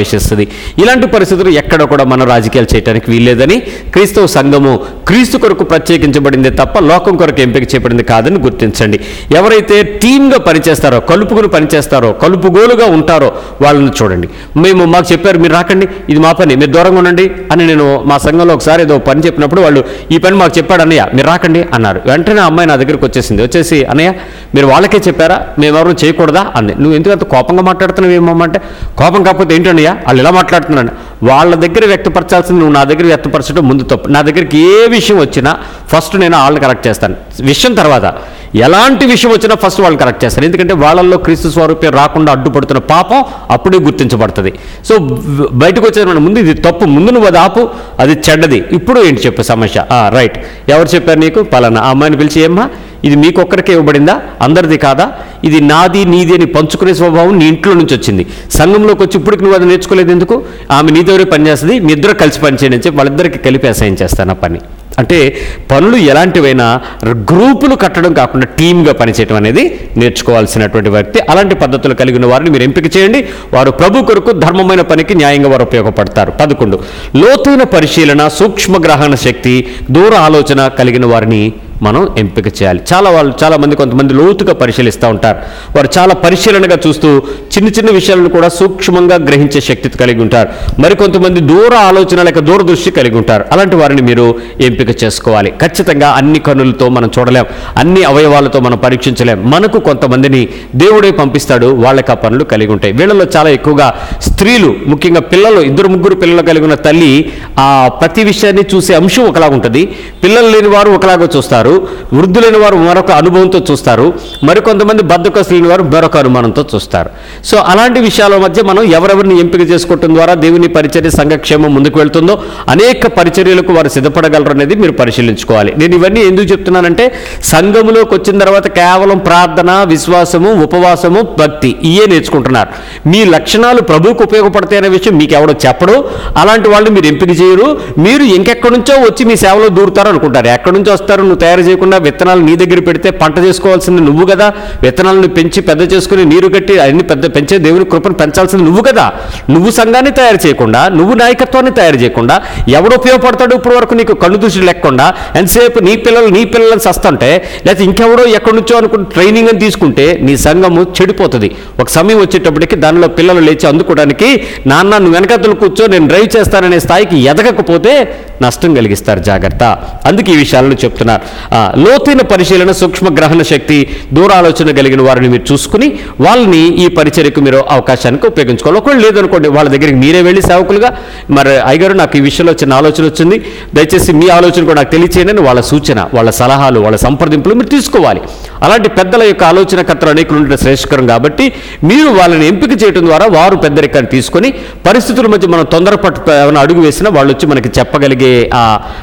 వర్షిస్తుంది ఇలాంటి పరిస్థితులు ఎక్కడ కూడా మనం రాజకీయాలు చేయడానికి వీల్లేదని క్రీస్తవ సంఘము క్రీస్తు కొరకు ప్రత్యేకించబడింది తప్ప లోకం కొరకు ఎంపిక చేయబడింది కాదని గుర్తించండి ఎవరైతే టీమ్గా పనిచేస్తారో కలుపుకుని పనిచేస్తారో కలుపుగోలుగా ఉంటారో వాళ్ళని చూడండి మేము మాకు చెప్పారు మీరు రాకండి ఇది మా పని మీరు దూరంగా ఉండండి అని నేను మా సంఘంలో ఒకసారి ఏదో పని చెప్పినప్పుడు వాళ్ళు ఈ పని మాకు చెప్పాడు అన్నయ్య మీరు రాకండి అన్నారు వెంటనే ఆ అమ్మాయి నా దగ్గరికి వచ్చేసింది వచ్చేసి అన్నయ్య మీరు వాళ్ళకే చెప్పారా మేమెవరూ చేయకూడదా అంది నువ్వు ఎందుకు అంత కోపంగా మాట్లాడుతున్నావు ఏమమ్మా అంటే కోపం కాకపోతే ఏంటన్నయ్య వాళ్ళు ఇలా మాట్లాడుతున్నాను వాళ్ళ దగ్గర వ్యక్తపరచాల్సింది నువ్వు నా దగ్గర వ్యక్తపరచడం ముందు తప్పు నా దగ్గరికి ఏ విషయం వచ్చినా ఫస్ట్ నేను వాళ్ళని కరెక్ట్ చేస్తాను విషయం తర్వాత ఎలాంటి విషయం వచ్చినా ఫస్ట్ వాళ్ళు కరెక్ట్ చేస్తారు ఎందుకంటే వాళ్ళల్లో క్రీస్తు స్వరూపం రాకుండా అడ్డుపడుతున్న పాపం అప్పుడే గుర్తించబడుతుంది సో వ- బయటకు వచ్చేది ముందు ఇది తప్పు ముందు నువ్వు అది ఆపు అది చెడ్డది ఇప్పుడు ఏంటి చెప్పు సమస్య ఆ, రైట్ ఎవరు చెప్పారు నీకు పలానా ఆ అమ్మాయిని పిలిచి ఏమ్మా ఇది మీకొక్కరికే ఇవ్వబడిందా అందరిది కాదా ఇది నాది నీది అని పంచుకునే స్వభావం నీ ఇంట్లో నుంచి వచ్చింది సంఘంలోకి వచ్చి ఇప్పటికి నువ్వు అది నేర్చుకోలేదు ఎందుకు ఆమె నీ దగ్గరే పనిచేస్తుంది మీ ఇద్దరు కలిసి పనిచేయండి అని చెప్పి వాళ్ళిద్దరికి కలిపి అసైన్ చేస్తాను ఆ పని అంటే పనులు ఎలాంటివైనా గ్రూపులు కట్టడం కాకుండా టీమ్గా పనిచేయడం అనేది నేర్చుకోవాల్సినటువంటి వ్యక్తి అలాంటి పద్ధతులు కలిగిన వారిని మీరు ఎంపిక చేయండి వారు ప్రభు కొరకు ధర్మమైన పనికి న్యాయంగా వారు ఉపయోగపడతారు పదకొండు లోతైన పరిశీలన సూక్ష్మ గ్రహణ శక్తి దూర ఆలోచన కలిగిన వారిని మనం ఎంపిక చేయాలి చాలా వాళ్ళు చాలా మంది కొంతమంది లోతుగా పరిశీలిస్తూ ఉంటారు వారు చాలా పరిశీలనగా చూస్తూ చిన్న చిన్న విషయాలను కూడా సూక్ష్మంగా గ్రహించే శక్తి కలిగి ఉంటారు మరికొంతమంది దూర ఆలోచన లేక దూరదృష్టి కలిగి ఉంటారు అలాంటి వారిని మీరు ఎంపిక చేసుకోవాలి ఖచ్చితంగా అన్ని కనులతో మనం చూడలేం అన్ని అవయవాలతో మనం పరీక్షించలేం మనకు కొంతమందిని దేవుడే పంపిస్తాడు వాళ్ళకి ఆ పనులు కలిగి ఉంటాయి వీళ్ళలో చాలా ఎక్కువగా స్త్రీలు ముఖ్యంగా పిల్లలు ఇద్దరు ముగ్గురు పిల్లలు కలిగి ఉన్న తల్లి ఆ ప్రతి విషయాన్ని చూసే అంశం ఒకలాగా ఉంటుంది పిల్లలు లేని వారు ఒకలాగా చూస్తారు వృద్ధులైన వారు మరొక అనుభవంతో చూస్తారు మరికొంతమంది బద్దకస్తులు లేని వారు మరొక అనుమానంతో చూస్తారు సో అలాంటి విషయాల మధ్య మనం ఎవరెవరిని ఎంపిక చేసుకోవటం ద్వారా దేవుని పరిచర్య సంఘక్షేమం ముందుకు వెళ్తుందో అనేక పరిచర్యలకు వారు సిద్ధపడగలరు అనేది మీరు పరిశీలించుకోవాలి నేను ఇవన్నీ ఎందుకు చెప్తున్నానంటే సంఘములోకి వచ్చిన తర్వాత కేవలం ప్రార్థన విశ్వాసము ఉపవాసము భక్తి ఇయే నేర్చుకుంటున్నారు మీ లక్షణాలు ప్రభువుకు ఉపయోగపడతాయి అనే విషయం మీకు ఎవడో చెప్పడు అలాంటి వాళ్ళు మీరు ఎంపిక చేయరు మీరు ఇంకెక్కడి నుంచో వచ్చి మీ సేవలో దూరుతారు అనుకుంటారు ఎక్కడి నుంచి వస్తారు నువ్వు తయారు చేయకుండా విత్తనాలు నీ దగ్గర పెడితే పంట చేసుకోవాల్సింది నువ్వు కదా విత్తనాలను పెంచి పెద్ద చేసుకుని నీరు కట్టి అన్ని పెద్ద పెంచే దేవుని కృపను పెంచాల్సింది నువ్వు కదా నువ్వు సంఘాన్ని తయారు చేయకుండా నువ్వు నాయకత్వాన్ని తయారు చేయకుండా ఎవడు ఉపయోగపడతాడు ఇప్పుడు వరకు నీకు కన్ను దృష్టి లేకుండా ఎంతసేపు నీ పిల్లలు నీ పిల్లలని సస్తంటే లేకపోతే ఇంకెవడో ఎక్కడి నుంచో అనుకుని ట్రైనింగ్ అని తీసుకుంటే నీ సంఘము చెడిపోతుంది ఒక సమయం వచ్చేటప్పటికి దానిలో పిల్లలు లేచి అందుకోవడానికి నాన్న నువ్వు వెనకతలు కూర్చో నేను డ్రైవ్ చేస్తాననే స్థాయికి ఎదగకపోతే నష్టం కలిగిస్తారు జాగ్రత్త అందుకే ఈ విషయాలను చెప్తున్నారు ఆ, లోతైన పరిశీలన సూక్ష్మ గ్రహణ శక్తి దూరాలోచన కలిగిన వారిని మీరు చూసుకుని వాళ్ళని ఈ పరిచర్యకు మీరు అవకాశానికి ఉపయోగించుకోవాలి ఒకవేళ లేదనుకోండి వాళ్ళ దగ్గరికి మీరే వెళ్ళి సేవకులుగా మరి అయ్యగారు నాకు ఈ విషయంలో చిన్న ఆలోచన వచ్చింది దయచేసి మీ ఆలోచన కూడా నాకు తెలియచేయండి అని వాళ్ళ సూచన వాళ్ళ సలహాలు వాళ్ళ సంప్రదింపులు మీరు తీసుకోవాలి అలాంటి పెద్దల యొక్క ఆలోచనకర్తలు అనేకులు ఉండడం శ్రేష్కరం కాబట్టి మీరు వాళ్ళని ఎంపిక చేయడం ద్వారా వారు పెద్దరికాన్ని తీసుకొని పరిస్థితుల మధ్య మనం తొందరపట్టు ఏమైనా అడుగు వేసినా వాళ్ళు వచ్చి మనకి చెప్పగలిగే ఆ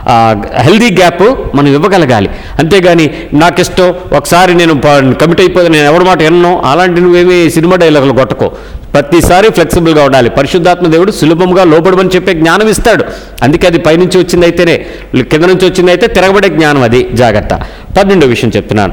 హెల్దీ గ్యాప్ మనం ఇవ్వగలగాలి అంతేగాని నాకు ఇష్టం ఒకసారి నేను కమిట్ అయిపోతే నేను ఎవరి మాట ఎన్నో అలాంటి నువ్వేమీ సినిమా డైలాగులు కొట్టకో ప్రతిసారి ఫ్లెక్సిబుల్గా ఉండాలి పరిశుద్ధాత్మ దేవుడు సులభంగా లోబడమని చెప్పే జ్ఞానం ఇస్తాడు అందుకే అది పైనుంచి వచ్చింది అయితేనే కింద నుంచి వచ్చింది అయితే తిరగబడే జ్ఞానం అది జాగ్రత్త పన్నెండో విషయం చెప్తున్నాను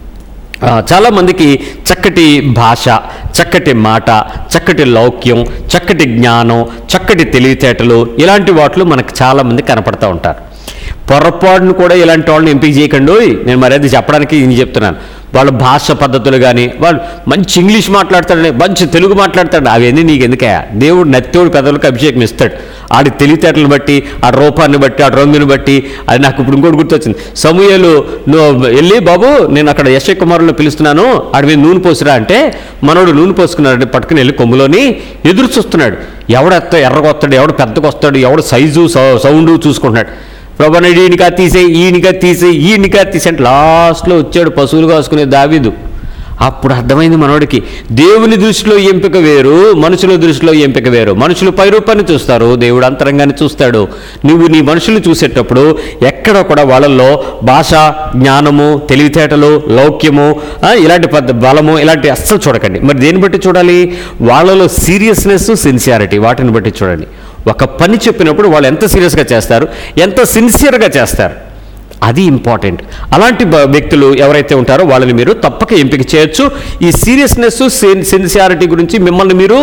ఆ, చాలామందికి చక్కటి భాష చక్కటి మాట చక్కటి లౌక్యం చక్కటి జ్ఞానం చక్కటి తెలివితేటలు ఇలాంటి వాటిలో మనకు చాలామంది కనపడతా ఉంటారు పొరపాటును కూడా ఇలాంటి వాళ్ళని ఎంపిక చేయకండి నేను మరి అది చెప్పడానికి ఇది చెప్తున్నాను వాళ్ళ భాష పద్ధతులు కానీ వాళ్ళు మంచి ఇంగ్లీష్ మాట్లాడతాడని మంచి తెలుగు మాట్లాడతాడు అవన్నీ నీకు ఎందుకే దేవుడు నత్తోడు పెదవులకు అభిషేకం ఇస్తాడు ఆడి తెలివితేటలను బట్టి ఆ రూపాన్ని బట్టి ఆ రంగుని బట్టి అది నాకు ఇప్పుడు ఇంకోటి గుర్తొచ్చింది సమూహలు నువ్వు వెళ్ళి బాబు నేను అక్కడ యశ్వ కుమారులు పిలుస్తున్నాను ఆడి మీద నూనె పోసిరా అంటే మనోడు నూనె పోసుకున్నాడు పట్టుకుని వెళ్ళి కొమ్ములోని ఎదురు చూస్తున్నాడు ఎవడు ఎత్త ఎర్రగా వస్తాడు ఎవడు పెద్దగా వస్తాడు ఎవడు సైజు సౌ- సౌండ్ చూసుకుంటున్నాడు ప్రభాని ఈయనకా తీసే ఈయనకా తీసే ఈయనకా తీసే అంటే లాస్ట్లో వచ్చాడు పశువులు కాసుకునే దావీదు అప్పుడు అర్థమైంది మనోడికి దేవుని దృష్టిలో ఎంపిక వేరు మనుషుల దృష్టిలో ఎంపిక వేరు మనుషులు పైరూపాన్ని చూస్తారు దేవుడు అంతరంగాన్ని చూస్తాడు నువ్వు నీ మనుషులు చూసేటప్పుడు ఎక్కడ కూడా వాళ్ళల్లో భాష జ్ఞానము తెలివితేటలు లౌక్యము ఆ, ఇలాంటి పద్ధ బలము ఇలాంటి అస్సలు చూడకండి మరి దేన్ని బట్టి చూడాలి వాళ్ళలో సీరియస్నెస్ సిన్సియారిటీ వాటిని బట్టి చూడండి ఒక పని చెప్పినప్పుడు వాళ్ళు ఎంత సీరియస్గా చేస్తారు ఎంత సిన్సియర్గా చేస్తారు అది ఇంపార్టెంట్ అలాంటి బ- వ్యక్తులు ఎవరైతే ఉంటారో వాళ్ళని మీరు తప్పక ఎంపిక చేయొచ్చు ఈ సీరియస్నెస్ సిన్సియారిటీ గురించి మిమ్మల్ని మీరు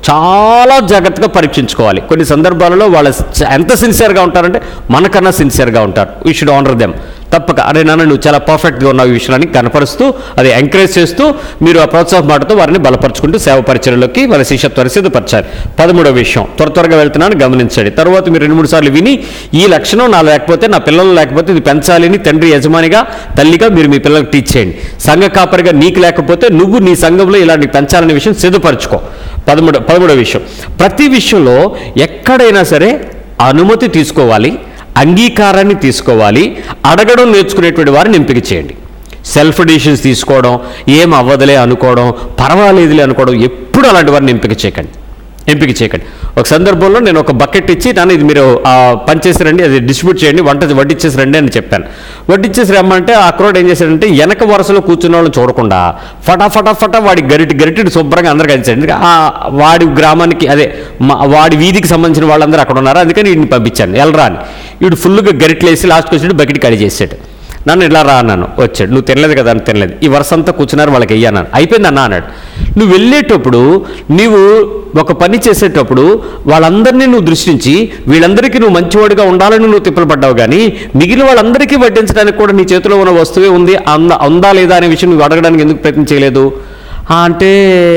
చాలా జాగ్రత్తగా పరీక్షించుకోవాలి కొన్ని సందర్భాలలో వాళ్ళ చ- ఎంత సిన్సియర్గా ఉంటారంటే మనకన్నా సిన్సియర్గా ఉంటారు వీ షుడ్ ఆనర్ దెమ్ తప్పక అరే నాన్న నువ్వు చాలా పర్ఫెక్ట్గా ఉన్నావు ఈ విషయాన్ని కనపరుస్తూ అది ఎంకరేజ్ చేస్తూ మీరు ఆ ప్రోత్సాహ మాటతో వారిని బలపరుచుకుంటూ సేవ పరిచయలోకి వాళ్ళ శిష్యత్వాన్ని సిద్ధపరచాలి పదమూడవ విషయం త్వర త్వరగా వెళ్తున్నాను గమనించండి తర్వాత మీరు రెండు మూడు సార్లు విని ఈ లక్షణం నా లేకపోతే నా పిల్లలు లేకపోతే ఇది పెంచాలి అని తండ్రి యజమానిగా తల్లిగా మీరు మీ పిల్లలకు టీచ్ చేయండి సంఘ కాపరిగా నీకు లేకపోతే నువ్వు నీ సంఘంలో ఇలాంటి పెంచాలనే విషయం సిద్ధపరచుకో పదమూడు పదమూడవ విషయం ప్రతి విషయంలో ఎక్కడైనా సరే అనుమతి తీసుకోవాలి అంగీకారాన్ని తీసుకోవాలి అడగడం నేర్చుకునేటువంటి వారిని ఎంపిక చేయండి సెల్ఫ్ డిసిషన్స్ తీసుకోవడం ఏం అవ్వదులే అనుకోవడం పర్వాలేదులే అనుకోవడం ఎప్పుడు అలాంటి వారిని ఎంపిక చేయకండి ఎంపిక చేయకండి ఒక సందర్భంలో నేను ఒక బకెట్ ఇచ్చి నాన్న ఇది మీరు ఆ, పనిచేసి రండి అది డిస్ట్రిబ్యూట్ చేయండి వంట వడ్డిచ్చేసి రండి అని చెప్పాను వడ్డిచ్చేసి రమ్మంటే ఆ కుర్రోడు ఏం చేశాడంటే వెనక వరుసలో కూర్చున్న వాళ్ళని చూడకుండా ఫటా ఫటా ఫటా వాడి గరిటి గరిటి శుభ్రంగా అందరికి అందించాడు ఎందుకంటే ఆ వాడి గ్రామానికి అదే మా వాడి వీధికి సంబంధించిన వాళ్ళందరూ అక్కడ ఉన్నారు అందుకని వీడిని పంపించాను వెళ్ళరా అని వీడు ఫుల్గా గరిట్లు వేసి లాస్ట్కి వచ్చి బకెట్ ఖాళీ చేసాడు నన్ను ఇలా రా అన్నాను వచ్చాడు నువ్వు తినలేదు కదా అని తినలేదు ఈ వరుస అంతా కూర్చున్నారు వాళ్ళకి వెయ్యాను అయిపోయింది అన్న అన్నాడు నువ్వు వెళ్ళేటప్పుడు నీవు ఒక పని చేసేటప్పుడు వాళ్ళందరినీ నువ్వు దృష్టించి వీళ్ళందరికీ నువ్వు మంచివాడిగా ఉండాలని నువ్వు తిప్పలు పడ్డావు కానీ మిగిలిన వాళ్ళందరికీ వడ్డించడానికి కూడా నీ చేతిలో ఉన్న వస్తువే ఉంది అంద ఉందా లేదా అనే విషయం నువ్వు అడగడానికి ఎందుకు ప్రయత్నం చేయలేదు ఆ, అంటే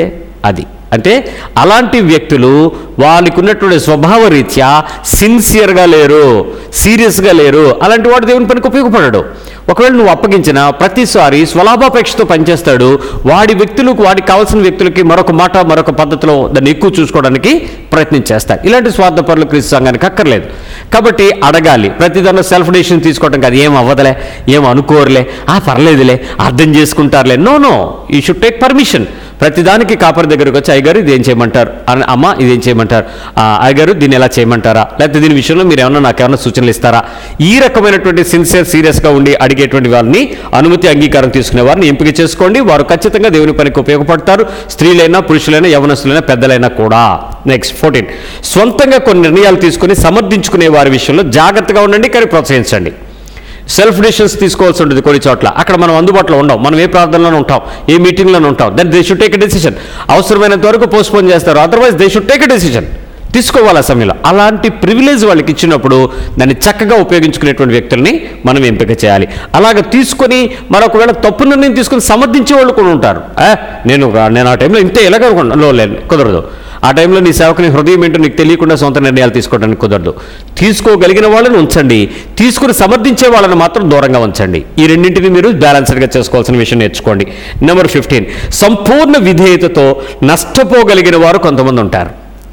అది అంటే అలాంటి వ్యక్తులు వాళ్ళకి ఉన్నటువంటి స్వభావ రీత్యా సిన్సియర్గా లేరు సీరియస్గా లేరు అలాంటి వాడు దేవుని పనికి ఉపయోగపడడు ఒకవేళ నువ్వు అప్పగించిన ప్రతిసారి స్వలాభాపేక్షతో పనిచేస్తాడు వాడి వ్యక్తులకు వాడికి కావాల్సిన వ్యక్తులకి మరొక మాట మరొక పద్ధతిలో దాన్ని ఎక్కువ చూసుకోవడానికి ప్రయత్నం చేస్తాడు ఇలాంటి స్వార్థపరులు క్రీస్తు సంఘానికి అక్కర్లేదు కాబట్టి అడగాలి ప్రతి దానిలో సెల్ఫ్ డెసిషన్ తీసుకోవడం కాదు ఏం అవ్వదులే ఏం అనుకోరులే ఆ పర్లేదులే అర్థం చేసుకుంటారులే no no you should take permission ప్రతిదానికి కాపరి దగ్గరకు వచ్చి అయ్యగారు ఇది ఏం చేయమంటారు అని అమ్మ ఇదేం చేయమంటారు "ఆ, అయ్యగారు దీన్ని ఎలా చేయమంటారా లేకపోతే దీని విషయంలో మీరు ఏమన్నా నాకు ఏమైనా సూచనలు ఇస్తారా ఈ రకమైనటువంటి సిన్సియర్ సీరియస్గా ఉండి అడిగేటువంటి వారిని అనుమతి అంగీకారం తీసుకునే వారిని ఎంపిక చేసుకోండి వారు ఖచ్చితంగా దేవుని పనికి ఉపయోగపడతారు స్త్రీలైనా పురుషులైనా యవనస్తులైనా పెద్దలైనా కూడా నెక్స్ట్ ఫోర్టీన్ సొంతంగా కొన్ని నిర్ణయాలు తీసుకుని సమర్థించుకునే వారి విషయంలో జాగ్రత్తగా ఉండండి కానీ ప్రోత్సహించండి సెల్ఫ్ డిసిషన్స్ తీసుకోవాల్సి ఉంటుంది కొన్ని చోట్ల అక్కడ మనం అందుబాటులో ఉండం మనం ఏ ప్రార్థనలోనే ఉంటాం ఏ మీటింగ్లోనే ఉంటాం then they should take a decision అవసరమైనంత వరకు పోస్ట్పోన్ చేస్తారు otherwise they should take a decision తీసుకోవాలి ఆ సమయంలో అలాంటి ప్రివిలేజ్ వాళ్ళకి ఇచ్చినప్పుడు దాన్ని చక్కగా ఉపయోగించుకునేటువంటి వ్యక్తుల్ని మనం ఎంపిక చేయాలి అలాగ తీసుకొని మరొకవేళ తప్పు నిర్ణయం తీసుకొని సమర్థించే వాళ్ళు కూడా ఉంటారు "ఆ, నేను నేను ఆ టైంలో ఇంతే ఎలాగ అనుకున్నాను లేదు కుదరదు ఆ టైంలో నీ సేవకుని హృదయం ఏంటో నీకు తెలియకుండా సొంత నిర్ణయాలు తీసుకోవడానికి కుదరదు తీసుకోగలిగిన వాళ్ళని ఉంచండి తీసుకుని సమర్థించే వాళ్ళని మాత్రం దూరంగా ఉంచండి ఈ రెండింటిని మీరు బ్యాలెన్స్డ్గా చేసుకోవాల్సిన విషయం నేర్చుకోండి నెంబర్ ఫిఫ్టీన్ సంపూర్ణ విధేయతతో నష్టపోగలిగిన వారు కొంతమంది ఉంటారు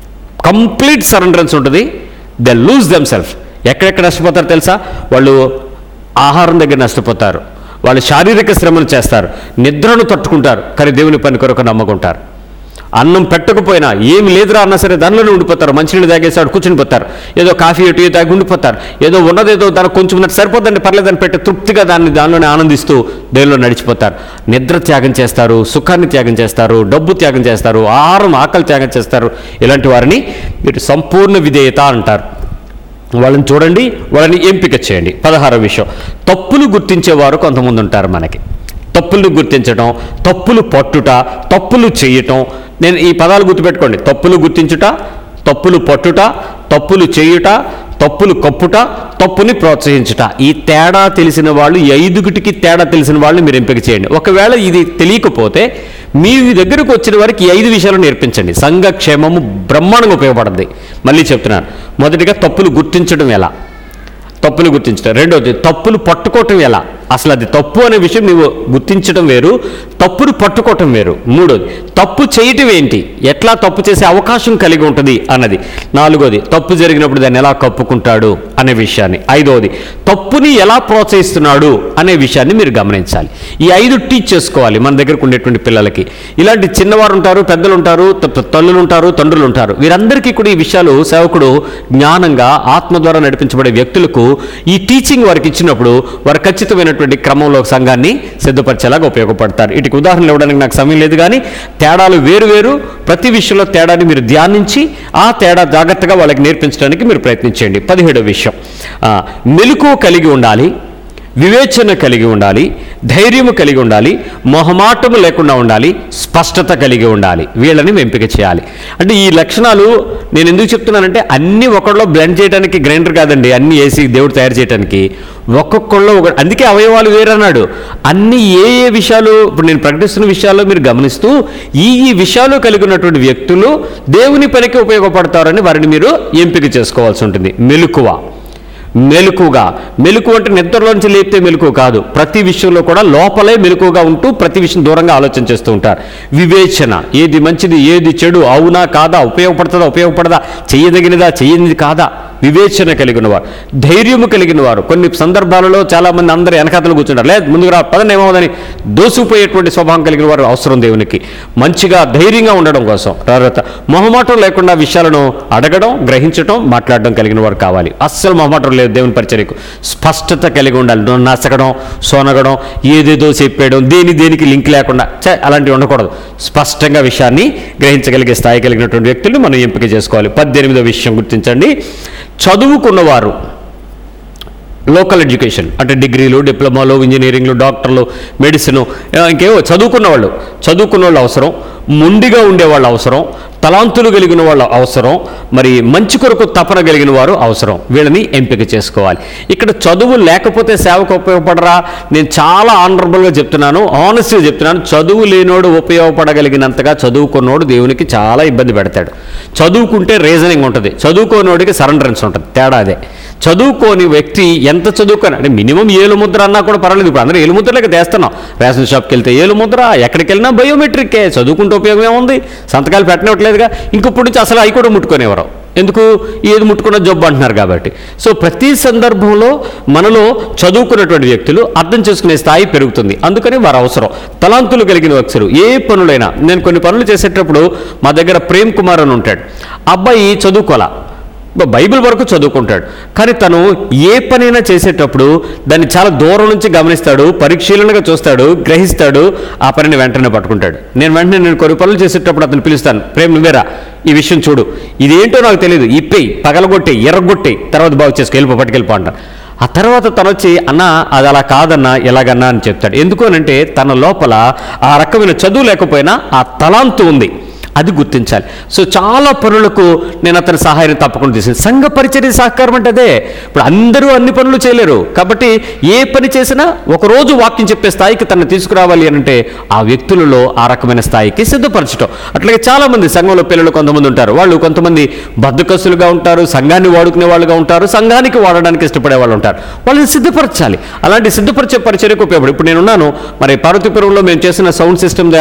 కంప్లీట్ సరెండరెన్స్ ఉంటుంది దే లూజ్ దెమ్ సెల్ఫ్ ఎక్కడెక్కడ నష్టపోతారు తెలుసా వాళ్ళు ఆహారం దగ్గర నష్టపోతారు వాళ్ళు శారీరక శ్రమను చేస్తారు నిద్రను తట్టుకుంటారు కానీ దేవుని పని కొరకు నమ్మకుంటారు అన్నం పెట్టకపోయినా ఏమి లేదురా అన్నా సరే దానిలోనే ఉండిపోతారు మంచినీళ్ళు తాగేసాడు కూర్చుని పోతారు ఏదో కాఫీ టీ తాగి ఉండిపోతారు ఏదో ఉన్నదేదో దానికి కొంచెం ఉన్నట్టు సరిపోద్దండి పర్లేదని పెట్టి తృప్తిగా దాన్ని దానిలోనే ఆనందిస్తూ దేవుల్లో నడిచిపోతారు నిద్ర త్యాగం చేస్తారు సుఖాన్ని త్యాగం చేస్తారు డబ్బు త్యాగం చేస్తారు ఆహారం ఆకలి త్యాగం చేస్తారు ఇలాంటి వారిని మీరు సంపూర్ణ విధేయత అంటారు వాళ్ళని చూడండి వాళ్ళని ఎంపిక చేయండి పదహారవ విషయం తప్పులు గుర్తించేవారు కొంతమంది ఉంటారు మనకి తప్పులు గుర్తించడం తప్పులు పట్టుట తప్పులు చేయటం నేను ఈ పదాలు గుర్తుపెట్టుకోండి తప్పులు గుర్తించుట తప్పులు పట్టుట తప్పులు చేయుట తప్పులు కప్పుట తప్పుని ప్రోత్సహించుట ఈ తేడా తెలిసిన వాళ్ళు ఈ ఐదుగుటికి తేడా తెలిసిన వాళ్ళని మీరు ఎంపిక చేయండి ఒకవేళ ఇది తెలియకపోతే మీ దగ్గరకు వచ్చిన వారికి ఈ ఐదు విషయాలు నేర్పించండి సంఘ క్షేమము బ్రహ్మాండంగా ఉపయోగపడుతుంది మళ్ళీ చెప్తున్నాను మొదటిగా తప్పులు గుర్తించడం ఎలా తప్పులు గుర్తించడం రెండవది తప్పులు పట్టుకోవటం ఎలా అసలు అది తప్పు అనే విషయం నువ్వు గుర్తించడం వేరు తప్పును పట్టుకోవటం వేరు మూడోది తప్పు చేయటం ఏంటి ఎట్లా తప్పు చేసే అవకాశం కలిగి ఉంటుంది అన్నది నాలుగోది తప్పు జరిగినప్పుడు దాన్ని ఎలా కప్పుకుంటాడు అనే విషయాన్ని ఐదవది తప్పుని ఎలా ప్రోత్సహిస్తున్నాడు అనే విషయాన్ని మీరు గమనించాలి ఈ ఐదు టీచ్ చేసుకోవాలి మన దగ్గరకు ఉండేటువంటి పిల్లలకి ఇలాంటి చిన్నవారు ఉంటారు పెద్దలు ఉంటారు త- తల్లులు ఉంటారు తండ్రులు ఉంటారు వీరందరికీ కూడా ఈ విషయాలు సేవకుడు జ్ఞానంగా ఆత్మ ద్వారా నడిపించబడే వ్యక్తులకు ఈ టీచింగ్ వారికి ఇచ్చినప్పుడు వారు ఖచ్చితమైనటువంటి క్రమంలో సంఘాన్ని సిద్ధపరిచేలాగా ఉపయోగపడతారు వీటికి ఉదాహరణలు ఇవ్వడానికి నాకు సమయం లేదు కానీ తేడాలు వేరు వేరు ప్రతి విషయంలో తేడాని మీరు ధ్యానించి ఆ తేడా జాగ్రత్తగా వాళ్ళకి నేర్పించడానికి మీరు ప్రయత్నించండి పదిహేడో విషయం ఆ, మెలకువ కలిగి ఉండాలి వివేచన కలిగి ఉండాలి ధైర్యము కలిగి ఉండాలి మొహమాటము లేకుండా ఉండాలి స్పష్టత కలిగి ఉండాలి వీళ్ళని ఎంపిక చేయాలి అంటే ఈ లక్షణాలు నేను ఎందుకు చెప్తున్నానంటే అన్ని ఒకళ్ళలో బ్లెండ్ చేయడానికి గ్రైండర్ కాదండి అన్ని వేసి దేవుడు తయారు చేయడానికి ఒక్కొక్కళ్ళు ఒక అందుకే అవయవాలు వేరన్నాడు అన్ని ఏ ఏ విషయాలు ఇప్పుడు నేను ప్రకటిస్తున్న విషయాల్లో మీరు గమనిస్తూ ఈ ఈ విషయాలు కలిగి ఉన్నటువంటి వ్యక్తులు దేవుని పనికి ఉపయోగపడతారని వారిని మీరు ఎంపిక చేసుకోవాల్సి ఉంటుంది మెలకువ మెలకుగా మెలకు అంటే నిద్రలోంచి లేపితే మెలకు కాదు ప్రతి విషయంలో కూడా లోపలే మెలకుగా ఉంటూ ప్రతి విషయం దూరంగా ఆలోచన చేస్తూ ఉంటారు వివేచన ఏది మంచిది ఏది చెడు అవునా కాదా ఉపయోగపడుతుందా ఉపయోగపడదా చేయదగినదా చేయనిది కాదా వివేచన కలిగిన వారు ధైర్యము కలిగిన వారు కొన్ని సందర్భాలలో చాలామంది అందరూ వెనకాతలు కూర్చుంటారు లేదు ముందుకు రా పదని ఏమవుదని దోసుకుపోయేటువంటి స్వభావం కలిగిన వారు అవసరం దేవునికి మంచిగా ధైర్యంగా ఉండడం కోసం తర్వాత మొహమాటం లేకుండా విషయాలను అడగడం గ్రహించడం మాట్లాడడం కలిగిన వారు కావాలి అస్సలు మొహమాటం లేదు దేవుని పరిచర్యకు స్పష్టత కలిగి ఉండాలి నో- నసగడం సోనగడం ఏదేదో చెప్పేయడం దేని దేనికి లింక్ లేకుండా ఛే, అలాంటివి ఉండకూడదు స్పష్టంగా విషయాన్ని గ్రహించగలిగే స్థాయి కలిగినటువంటి వ్యక్తులు మనం ఎంపిక చేసుకోవాలి పద్దెనిమిదో విషయం గుర్తించండి చదువుకున్నవారు లోకల్ ఎడ్యుకేషన్ అంటే డిగ్రీలు డిప్లొమాలు ఇంజనీరింగ్లు డాక్టర్లు మెడిసిన్ ఇంకేవో చదువుకున్న వాళ్ళు చదువుకున్న వాళ్ళు అవసరం మొండిగా ఉండేవాళ్ళు అవసరం తలాంతులు కలిగిన వాళ్ళు అవసరం మరి మంచి కొరకు తపన కలిగిన వారు అవసరం వీళ్ళని ఎంపిక చేసుకోవాలి ఇక్కడ చదువు లేకపోతే సేవకు ఉపయోగపడరా నేను చాలా ఆనరబుల్గా చెప్తున్నాను ఆనెస్ట్గా చెప్తున్నాను చదువు లేనోడు ఉపయోగపడగలిగినంతగా చదువుకున్నోడు దేవునికి చాలా ఇబ్బంది పెడతాడు చదువుకుంటే రీజనింగ్ ఉంటుంది చదువుకోనోడికి సరెండరెన్స్ ఉంటుంది తేడా అదే చదువుకోని వ్యక్తి ఎంత చదువుకొని అంటే మినిమం ఏలు ముద్ర అన్నా కూడా పర్వాలేదు ఇప్పుడు అందరూ ఏలు ముద్రలేక తెస్తున్నాం రేషన్ షాప్కి వెళ్తే ఏలు ముద్ర ఎక్కడికి వెళ్ళినా బయోమెట్రిక్కే చదువుకుంటే ఉపయోగం ఏముంది సంతకాలు పెట్టనివ్వట్లేదుగా ఇంకప్పుడు నుంచి అసలు అవి కూడా ముట్టుకునేవారు ఎందుకు ఏది ముట్టుకున్న జబ్బు అంటున్నారు కాబట్టి సో ప్రతి సందర్భంలో మనలో చదువుకున్నటువంటి వ్యక్తులు అర్థం చేసుకునే స్థాయి పెరుగుతుంది అందుకని వారు అవసరం తలాంతులు కలిగిన వ్యక్తులు ఏ పనులైనా నేను కొన్ని పనులు చేసేటప్పుడు మా దగ్గర ప్రేమ్ కుమార్ అని ఉంటాడు అబ్బాయి చదువుకోలా బ- బైబిల్ వరకు చదువుకుంటాడు కానీ తను ఏ పనైనా చేసేటప్పుడు దాన్ని చాలా దూరం నుంచి గమనిస్తాడు పరిశీలనగా చూస్తాడు గ్రహిస్తాడు ఆ పనిని వెంటనే పట్టుకుంటాడు నేను వెంటనే నేను కొన్ని పనులు చేసేటప్పుడు అతను పిలుస్తాను ప్రేమ్ నువ్వేరా ఈ విషయం చూడు ఇదేంటో నాకు తెలియదు ఇప్పేయి పగలగొట్టి ఎర్రగొట్టి తర్వాత బాగు చేసుకు వెళ్ళిపో పట్టుకెళ్ళిపో అంటాను ఆ తర్వాత తను వచ్చి అన్న అది అలా కాదన్నా ఎలాగన్నా అని చెప్తాడు ఎందుకు అనంటే తన లోపల ఆ రకమైన చదువు లేకపోయినా ఆ తలాంతు ఉంది అది గుర్తించాలి సో చాలా పనులకు నేను అతని సహాయాన్ని తప్పకుండా చేసింది సంఘ పరిచర్య సహకారం అంటే అదే ఇప్పుడు అందరూ అన్ని పనులు చేయలేరు కాబట్టి ఏ పని చేసినా ఒకరోజు వాక్యం చెప్పే స్థాయికి తను తీసుకురావాలి అని అంటే ఆ వ్యక్తులలో ఆ రకమైన స్థాయికి సిద్ధపరచడం అట్లాగే చాలామంది సంఘంలో పిల్లలు కొంతమంది ఉంటారు వాళ్ళు కొంతమంది బద్దకస్తులుగా ఉంటారు సంఘాన్ని వాడుకునే వాళ్ళుగా ఉంటారు సంఘానికి వాడడానికి ఇష్టపడే వాళ్ళు ఉంటారు వాళ్ళని సిద్ధపరచాలి అలాంటి సిద్ధపరిచే పరిచర్యకు ఉపయోగపడి ఇప్పుడు నేనున్నాను మరి పార్వతీపురంలో మేము చేసిన సౌండ్ సిస్టమ్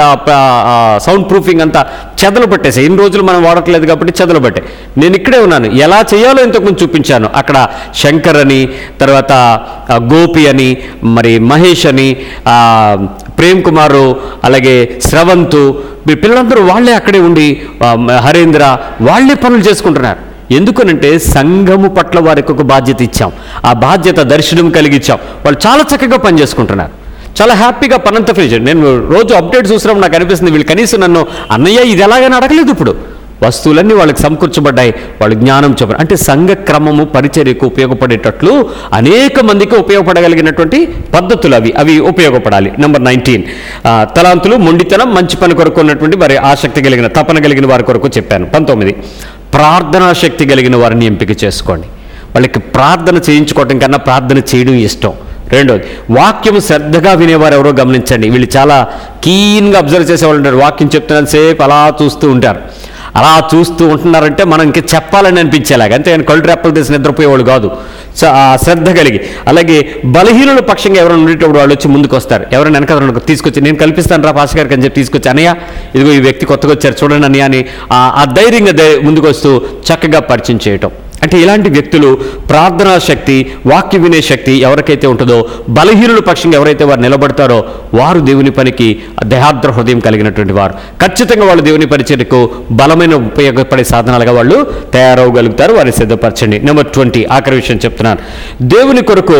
సౌండ్ ప్రూఫింగ్ అంతా చెదలు పట్టేసాయి ఇన్ని రోజులు మనం వాడట్లేదు కాబట్టి చెదలు పట్టాయి నేను ఇక్కడే ఉన్నాను ఎలా చేయాలో ఇంతకుముందు చూపించాను అక్కడ శంకర్ అని తర్వాత ఆ, గోపి అని మరి మహేష్ అని ఆ, ప్రేమ్ కుమారు అలాగే స్రవంతు మీ పిల్లలందరూ వాళ్ళే అక్కడే ఉండి ఆ, హరేంద్ర వాళ్ళే పనులు చేసుకుంటున్నారు ఎందుకనంటే సంఘము పట్ల వారికి ఒక బాధ్యత ఇచ్చాం ఆ బాధ్యత దర్శనం కలిగిచ్చాం వాళ్ళు చాలా చక్కగా పనిచేసుకుంటున్నారు చాలా హ్యాపీగా పనంతా ఫినిష్ నేను రోజు అప్డేట్ చూసినప్పుడు నాకు అనిపిస్తుంది వీళ్ళు కనీసం నన్ను అన్నయ్య ఇది ఎలాగని అడగలేదు ఇప్పుడు వస్తువులన్నీ వాళ్ళకి సమకూర్చబడ్డాయి వాళ్ళు జ్ఞానం చెప్పారు అంటే సంఘ క్రమము పరిచర్యకు ఉపయోగపడేటట్లు అనేక మందికి ఉపయోగపడగలిగినటువంటి పద్ధతులు అవి అవి ఉపయోగపడాలి నెంబర్ నైన్టీన్ తలాంతులు మొండితనం మంచి పని కొరకు ఉన్నటువంటి వారి ఆసక్తి కలిగిన తపన కలిగిన వారి కొరకు చెప్పాను పంతొమ్మిది ప్రార్థనా శక్తి కలిగిన వారిని ఎంపిక చేసుకోండి వాళ్ళకి ప్రార్థన చేయించుకోవటం కన్నా ప్రార్థన చేయడం ఇష్టం రెండోది వాక్యం శ్రద్ధగా వినేవారు ఎవరో గమనించండి వీళ్ళు చాలా కీన్గా అబ్జర్వ్ చేసేవాళ్ళు ఉంటారు వాక్యం చెప్తున్నంత సేపు అలా చూస్తూ ఉంటారు అలా చూస్తూ ఉంటున్నారంటే మనం ఇంక చెప్పాలని అనిపించేలాగా అంతే ఆయన కళ్ళు రెప్పలు తీసి నిద్రపోయేవాళ్ళు కాదు సో ఆ శ్రద్ధ కలిగి అలాగే బలహీనుల పక్షంగా ఎవరైనా ఉండేటప్పుడు వాళ్ళు వచ్చి ముందుకు వస్తారు ఎవరైనా వెనక ఎవరైనా తీసుకొచ్చి నేను కల్పిస్తాను రా పాస్ గారికి అని చెప్పి తీసుకొచ్చి అనయ్య ఇదిగో ఈ వ్యక్తి కొత్తగా వచ్చారు చూడండి అన్నయ్య అని ఆ- ఆ ధైర్యంగా ధై- ముందుకు వస్తూ చక్కగా పరిచయం చేయటం అంటే ఇలాంటి వ్యక్తులు ప్రార్థనా శక్తి వాక్య వినే శక్తి ఎవరికైతే ఉంటుందో బలహీనుల పక్షంగా ఎవరైతే వారు నిలబడతారో వారు దేవుని పనికి దేహాద్ర హృదయం కలిగినటువంటి వారు ఖచ్చితంగా వాళ్ళు దేవుని పరిచర్యకు బలమైన ఉపయోగపడే సాధనాలుగా వాళ్ళు తయారవగలుగుతారు వారిని సిద్ధపరచండి నెంబర్ ట్వంటీ ఆఖరి విషయం చెప్తున్నాను దేవుని కొరకు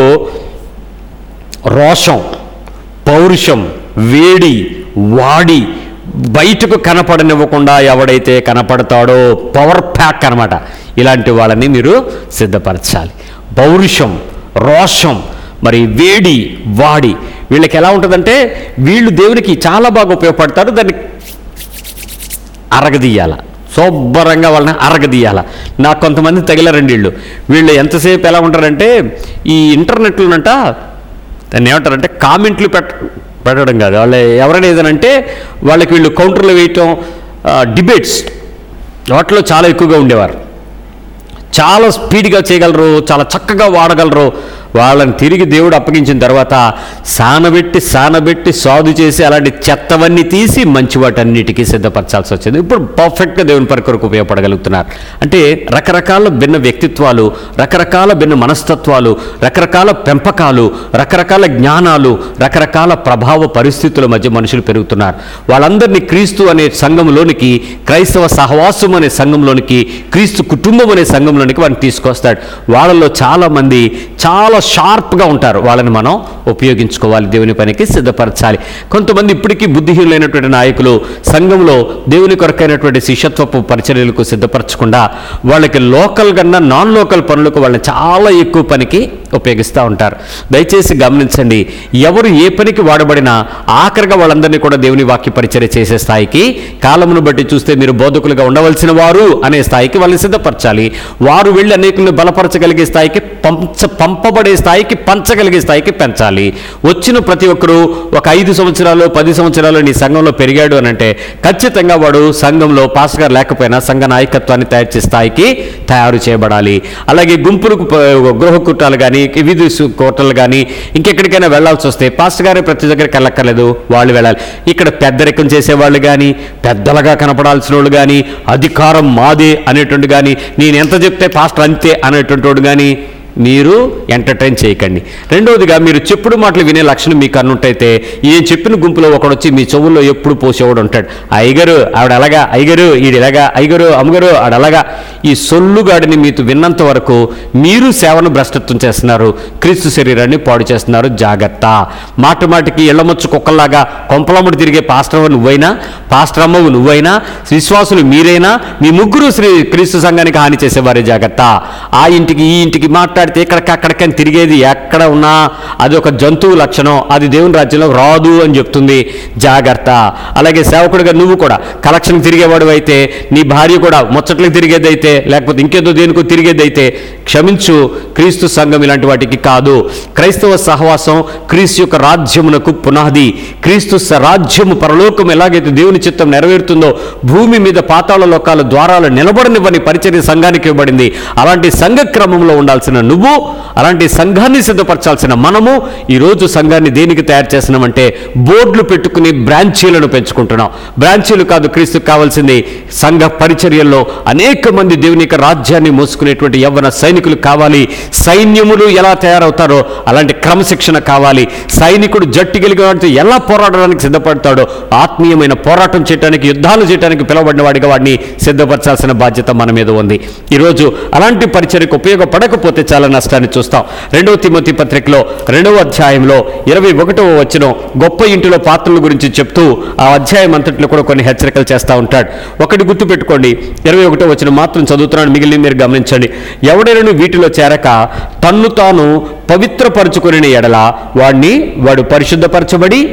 రోషం పౌరుషం వేడి వాడి బయటకు కనపడనివ్వకుండా ఎవడైతే కనపడతాడో పవర్ ప్యాక్ అన్నమాట ఇలాంటి వాళ్ళని మీరు సిద్ధపరచాలి పౌరుషం రోషం మరి వేడి వాడి వీళ్ళకి ఎలా ఉంటుందంటే వీళ్ళు దేవునికి చాలా బాగా ఉపయోగపడతారు దాన్ని అరగదీయాల శుభ్రంగా వాళ్ళని అరగదీయాల నాకు కొంతమంది తగిలారండి వీళ్ళు వీళ్ళు ఎంతసేపు ఎలా ఉంటారంటే ఈ ఇంటర్నెట్లోనంట దాన్ని ఏమంటారంటే కామెంట్లు పెట్ట పెట్టడం కాదు వాళ్ళు ఎవరైనా ఏదనంటే వాళ్ళకి వీళ్ళు కౌంటర్లు వేయటం డిబేట్స్ వాటిలో చాలా ఎక్కువగా ఉండేవారు చాలా స్పీడ్గా చేయగలరు చాలా చక్కగా వాడగలరు వాళ్ళని తిరిగి దేవుడు అప్పగించిన తర్వాత సానబెట్టి సానబెట్టి సాధు చేసి అలాంటి చెత్తవన్నీ తీసి మంచి వాటన్నిటికీ సిద్ధపరచాల్సి వచ్చింది ఇప్పుడు పర్ఫెక్ట్గా దేవుని పరి కొరకు ఉపయోగపడగలుగుతున్నారు అంటే రకరకాల భిన్న వ్యక్తిత్వాలు రకరకాల భిన్న మనస్తత్వాలు రకరకాల పెంపకాలు రకరకాల జ్ఞానాలు రకరకాల ప్రభావ పరిస్థితుల మధ్య మనుషులు పెరుగుతున్నారు వాళ్ళందరినీ క్రీస్తు అనే సంఘంలోనికి క్రైస్తవ సహవాసం అనే సంఘంలోనికి క్రీస్తు కుటుంబం అనే సంఘంలోనికి వారిని తీసుకొస్తాడు వాళ్ళలో చాలామంది చాలా షార్ప్గా ఉంటారు వాళ్ళని మనం ఉపయోగించుకోవాలి దేవుని పనికి సిద్ధపరచాలి కొంతమంది ఇప్పటికీ బుద్ధిహీనులైనటువంటి నాయకులు సంఘంలో దేవుని కొరకైనటువంటి శిష్యత్వపు పరిచర్యలకు సిద్ధపరచకుండా వాళ్ళకి లోకల్ కన్నా నాన్ లోకల్ పనులకు వాళ్ళని చాలా ఎక్కువ పనికి ఉపయోగిస్తూ ఉంటారు దయచేసి గమనించండి ఎవరు ఏ పనికి వాడబడినా ఆఖరిగా వాళ్ళందరినీ కూడా దేవుని వాక్య పరిచర్య చేసే స్థాయికి కాలమును బట్టి చూస్తే మీరు బోధకులుగా ఉండవలసిన వారు అనే స్థాయికి వాళ్ళని సిద్ధపరచాలి వారు వెళ్ళి అనేకులను బలపరచగలిగే స్థాయికి పంచ పంపబడే స్థాయికి పంచగలిగే స్థాయికి పెంచాలి వచ్చిన ప్రతి ఒక్కరూ ఒక ఐదు సంవత్సరాలు పది సంవత్సరాలు నీ సంఘంలో పెరిగాడు అని అంటే ఖచ్చితంగా వాడు సంఘంలో పాస్ గారు లేకపోయినా సంఘ నాయకత్వాన్ని తయారు చేసే స్థాయికి తయారు చేయబడాలి అలాగే గుంపులకు ప- గృహ కుట్టాలు కానీ విధి సు- కోటలు కానీ ఇంకెక్కడికైనా వెళ్ళాల్సి వస్తే పాస్టర్ గారే ప్రతి దగ్గరికి వెళ్ళక్కర్లేదు వాళ్ళు వెళ్ళాలి ఇక్కడ పెద్దరికం చేసేవాళ్ళు కానీ పెద్దలుగా కనపడాల్సిన వాళ్ళు కానీ అధికారం మాదే అనేటువంటి కానీ నేను ఎంత చెప్తే పాస్టర్ అంతే అనేటువంటి వాడు కానీ మీరు ఎంటర్టైన్ చేయకండి రెండవదిగా మీరు చెప్పుడు మాటలు వినే లక్షణం మీకు అన్నుంటైతే ఏం చెప్పిన గుంపులో ఒకడు వచ్చి మీ చెవుల్లో ఎప్పుడు పోసేవాడు ఉంటాడు అయ్యగారు ఆవిడ అలాగా అయ్యగారు ఈడు ఇలాగా అయ్యగారు అమ్మగారు ఆడ అలాగా ఈ సొల్లుగాడిని మీతో విన్నంత వరకు మీరు సేవను భ్రష్టత్వం చేస్తున్నారు క్రీస్తు శరీరాన్ని పాడు చేస్తున్నారు జాగ్రత్త మాట మాటికి ఇళ్లమొచ్చు కుక్కల్లాగా కొంపలమ్మడి తిరిగే పాస్టర్ నువ్వైనా పాస్టర్ అమ్మవు నువ్వైనా విశ్వాసులు మీరైనా మీ ముగ్గురు శ్రీ క్రీస్తు సంఘానికి హాని చేసేవారే జాగ్రత్త ఆ ఇంటికి ఈ ఇంటికి మాట్లాడితే ఇక్కడికి అక్కడికని తిరిగేది ఎక్కడ ఉన్నా అది ఒక జంతువు లక్షణం అది దేవుని రాజ్యంలో రాదు అని చెప్తుంది జాగ్రత్త అలాగే సేవకుడిగా నువ్వు కూడా కలెక్షన్కి తిరిగేవాడు అయితే నీ భార్య కూడా ముచ్చట్లకు తిరిగేదైతే లేకపోతే ఇంకేదో దేనికో తిరిగేదైతే క్షమించు క్రీస్తు సంఘం ఇలాంటి వాటికి కాదు క్రైస్తవ సహవాసం క్రీస్తు యొక్క రాజ్యమునకు పునాది క్రీస్తు స- రాజ్యము పరలోకం ఎలాగైతే దేవుని చిత్తం నెరవేరుతుందో భూమి మీద పాతాళ లోకాల ద్వారాలు నిలబడనివ్వని పరిచర్య సంఘానికి ఇవ్వబడింది అలాంటి సంఘ క్రమంలో ఉండాల్సిన నువ్వు అలాంటి సంఘాన్ని సిద్ధపరచాల్సిన మనము ఈరోజు సంఘాన్ని దేనికి తయారు చేస్తున్నామంటే బోర్డులు పెట్టుకుని బ్రాంచీలను పెంచుకుంటున్నాం బ్రాంచీలు కాదు క్రీస్తుకు కావాల్సింది సంఘ పరిచర్యల్లో అనేక మంది దేవుని యొక్క రాజ్యాన్ని మోసుకునేటువంటి యవ్వన సైనికులు కావాలి సైన్యములు ఎలా తయారవుతారో అలాంటి క్రమశిక్షణ కావాలి సైనికుడు జట్టు కలిగిన వాడితో ఎలా పోరాడడానికి సిద్ధపడతాడో ఆత్మీయమైన పోరాటం చేయడానికి యుద్ధాలు చేయడానికి పిలువబడిన వాడిగా వాడిని సిద్ధపరచాల్సిన బాధ్యత మన మీద ఉంది ఈరోజు అలాంటి పరిచర్యకు ఉపయోగపడకపోతే చాలా నష్టాన్ని చూస్తాం రెండవ తిమోతి పత్రికలో రెండవ అధ్యాయంలో ఇరవై ఒకటవ వచ్చిన గొప్ప ఇంటిలో పాత్రల గురించి చెప్తూ ఆ అధ్యాయం అంతట్లో కూడా కొన్ని హెచ్చరికలు చేస్తూ ఉంటాడు ఒకటి గుర్తుపెట్టుకోండి ఇరవై ఒకటో వచ్చిన మాత్రం చదువుతున్నాడు మిగిలిన మీరు గమనించండి ఎవడైనా వీటిలో చేరక తన్ను తాను పవిత్రపరచుకుని ఎడల వాడిని వాడు పరిశుద్ధపరచబడి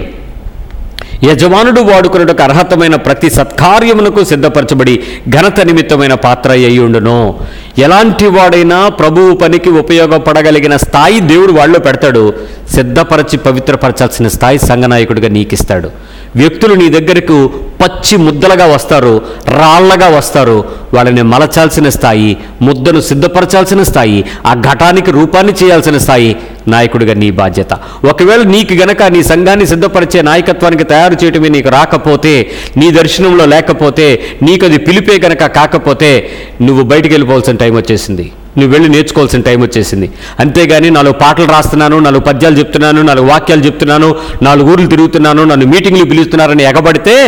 యజమానుడు వాడుకున్నటకు అర్హతమైన ప్రతి సత్కార్యమునకు సిద్ధపరచబడి ఘనత నిమిత్తమైన పాత్ర అయ్యుండును ఎలాంటి వాడైనా ప్రభువు పనికి ఉపయోగపడగలిగిన స్థాయి దేవుడు వాళ్ళలో పెడతాడు సిద్ధపరచి పవిత్రపరచాల్సిన స్థాయి సంఘనాయకుడిగా నీకిస్తాడు వ్యక్తులు నీ దగ్గరకు పచ్చి ముద్దలుగా వస్తారు రాళ్లగా వస్తారు వాళ్ళని మలచాల్సిన స్థాయి ముద్దను సిద్ధపరచాల్సిన స్థాయి ఆ ఘటానికి రూపాన్ని చేయాల్సిన స్థాయి నాయకుడిగా నీ బాధ్యత ఒకవేళ నీకు గనక నీ సంఘాన్ని సిద్ధపరిచే నాయకత్వానికి తయారు చేయటమే నీకు రాకపోతే నీ దర్శనంలో లేకపోతే నీకు అది పిలిపే గనక కాకపోతే నువ్వు బయటికి వెళ్ళిపోవాల్సిన టైం వచ్చేసింది నువ్వు వెళ్ళి నేర్చుకోవాల్సిన టైం వచ్చేసింది అంతేగాని నాలుగు పాటలు రాస్తున్నాను నాలుగు పద్యాలు చెప్తున్నాను నాలుగు వాక్యాలు చెప్తున్నాను నాలుగు ఊర్లు తిరుగుతున్నాను నన్ను మీటింగ్లు పిలుస్తున్నారని ఎగబడితే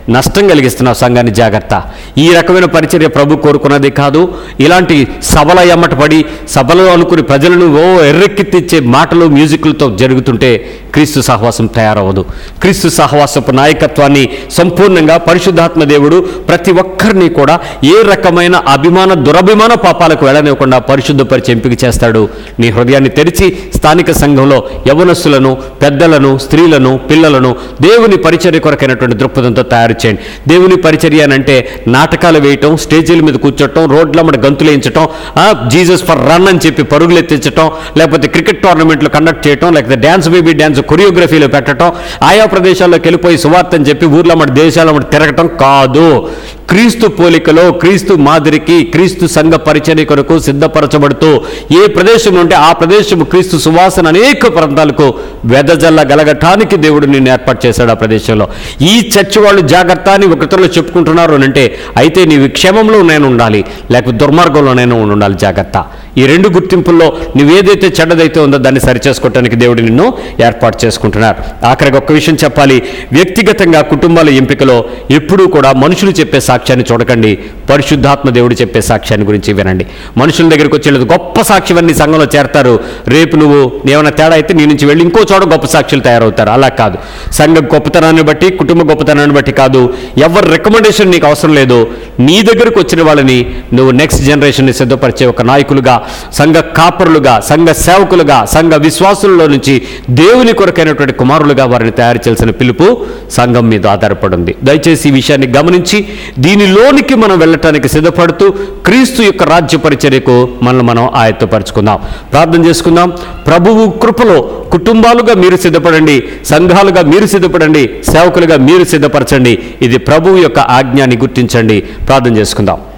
నష్టం కలిగిస్తున్నావు సంఘాన్ని జాగ్రత్త ఈ రకమైన పరిచర్య ప్రభు కోరుకున్నది కాదు ఇలాంటి సభల ఎమ్మట పడి సభలో అనుకుని ప్రజలను ఓ ఎర్రెక్కెత్తిచ్చే మాటలు మ్యూజిక్లతో జరుగుతుంటే క్రీస్తు సహవాసం తయారవ్వదు క్రీస్తు సహవాసపు నాయకత్వాన్ని సంపూర్ణంగా పరిశుద్ధాత్మ దేవుడు ప్రతి ఒక్కరిని కూడా ఏ రకమైన అభిమాన దురభిమాన పాపాలకు వెళ్ళనివ్వకుండా పరిశుద్ధపరిచి ఎంపిక చేస్తాడు నీ హృదయాన్ని తెరిచి స్థానిక సంఘంలో యవనస్తులను పెద్దలను స్త్రీలను పిల్లలను దేవుని పరిచర్య కొరకైనటువంటి దృక్పథంతో తయారు చేయండి దేవుని పరిచర్య అని అంటే నాటకాలు వేయటం స్టేజీల మీద కూర్చోటం రోడ్లమ్మడ గంతులు వేయించటం జీసస్ ఫర్ రన్ అని చెప్పి పరుగులు ఎత్తించటం లేకపోతే క్రికెట్ టోర్నమెంట్లు కండక్ట్ చేయటం లేకపోతే డ్యాన్స్ బేబీ డ్యాన్స్ కొరియోగ్రఫీలో పెట్టడం ఆయా ప్రదేశాల్లోకి వెళ్ళిపోయి సువార్త అని చెప్పి ఊర్లో మన దేశాల మన తిరగటం కాదు క్రీస్తు పోలికలో క్రీస్తు మాదిరికి క్రీస్తు సంఘ పరిచర్య కొరకు సిద్ధపరచబడుతూ ఏ ప్రదేశం ఉంటే ఆ ప్రదేశం క్రీస్తు సువాసన అనేక ప్రాంతాలకు వెదజల్ల గలగటానికి దేవుడు నిన్ను ఏర్పాటు చేశాడు ఆ ప్రదేశంలో ఈ చర్చ్ వాళ్ళు జాగ్రత్త అని ఒకరిలో చెప్పుకుంటున్నారు అని అంటే అయితే నీ క్షేమంలో నేను ఉండాలి లేకపోతే దుర్మార్గంలో నేను ఉండాలి జాగ్రత్త ఈ రెండు గుర్తింపుల్లో నువ్వేదైతే చెడ్డదైతే ఉందో దాన్ని సరిచేసుకోవటానికి దేవుడు నిన్ను ఏర్పాటు చేసుకుంటున్నారు ఆఖరికి ఒక్క విషయం చెప్పాలి వ్యక్తిగతంగా కుటుంబాల ఎంపికలో ఎప్పుడూ కూడా మనుషులు చెప్పే సాక్ష్యాన్ని చూడకండి పరిశుద్ధాత్మ దేవుడు చెప్పే సాక్ష్యాన్ని గురించి వినండి మనుషుల దగ్గరికి వచ్చేది గొప్ప సాక్ష్యం నీ సంఘంలో చేరతారు రేపు నువ్వు ఏమైనా తేడా అయితే నీ నుంచి వెళ్ళి ఇంకో చోట గొప్ప సాక్షులు తయారవుతారు అలా కాదు సంఘ గొప్పతనాన్ని బట్టి కుటుంబ గొప్పతనాన్ని బట్టి కాదు ఎవరి రికమెండేషన్ నీకు అవసరం లేదు నీ దగ్గరకు వచ్చిన వాళ్ళని నువ్వు నెక్స్ట్ జనరేషన్ని సిద్ధపరిచే ఒక నాయకులుగా సంఘ కాపరులుగా సంఘ సేవకులుగా సంఘ విశ్వాసులలో నుంచి దేవుని కొరకైనటువంటి కుమారులుగా వారిని తయారు చేయాల్సిన పిలుపు సంఘం మీద ఆధారపడింది దయచేసి ఈ విషయాన్ని గమనించి దీనిలోనికి మనం వెళ్ళటానికి సిద్ధపడుతూ క్రీస్తు యొక్క రాజ్య పరిచర్యకు మనల్ని మనం ఆయత్తపరుచుకుందాం ప్రార్థన చేసుకుందాం ప్రభువు కృపలో కుటుంబాలుగా మీరు సిద్ధపడండి సంఘాలుగా మీరు సిద్ధపడండి సేవకులుగా మీరు సిద్ధపరచండి ఇది ప్రభువు యొక్క ఆజ్ఞాన్ని గుర్తించండి ప్రార్థన చేసుకుందాం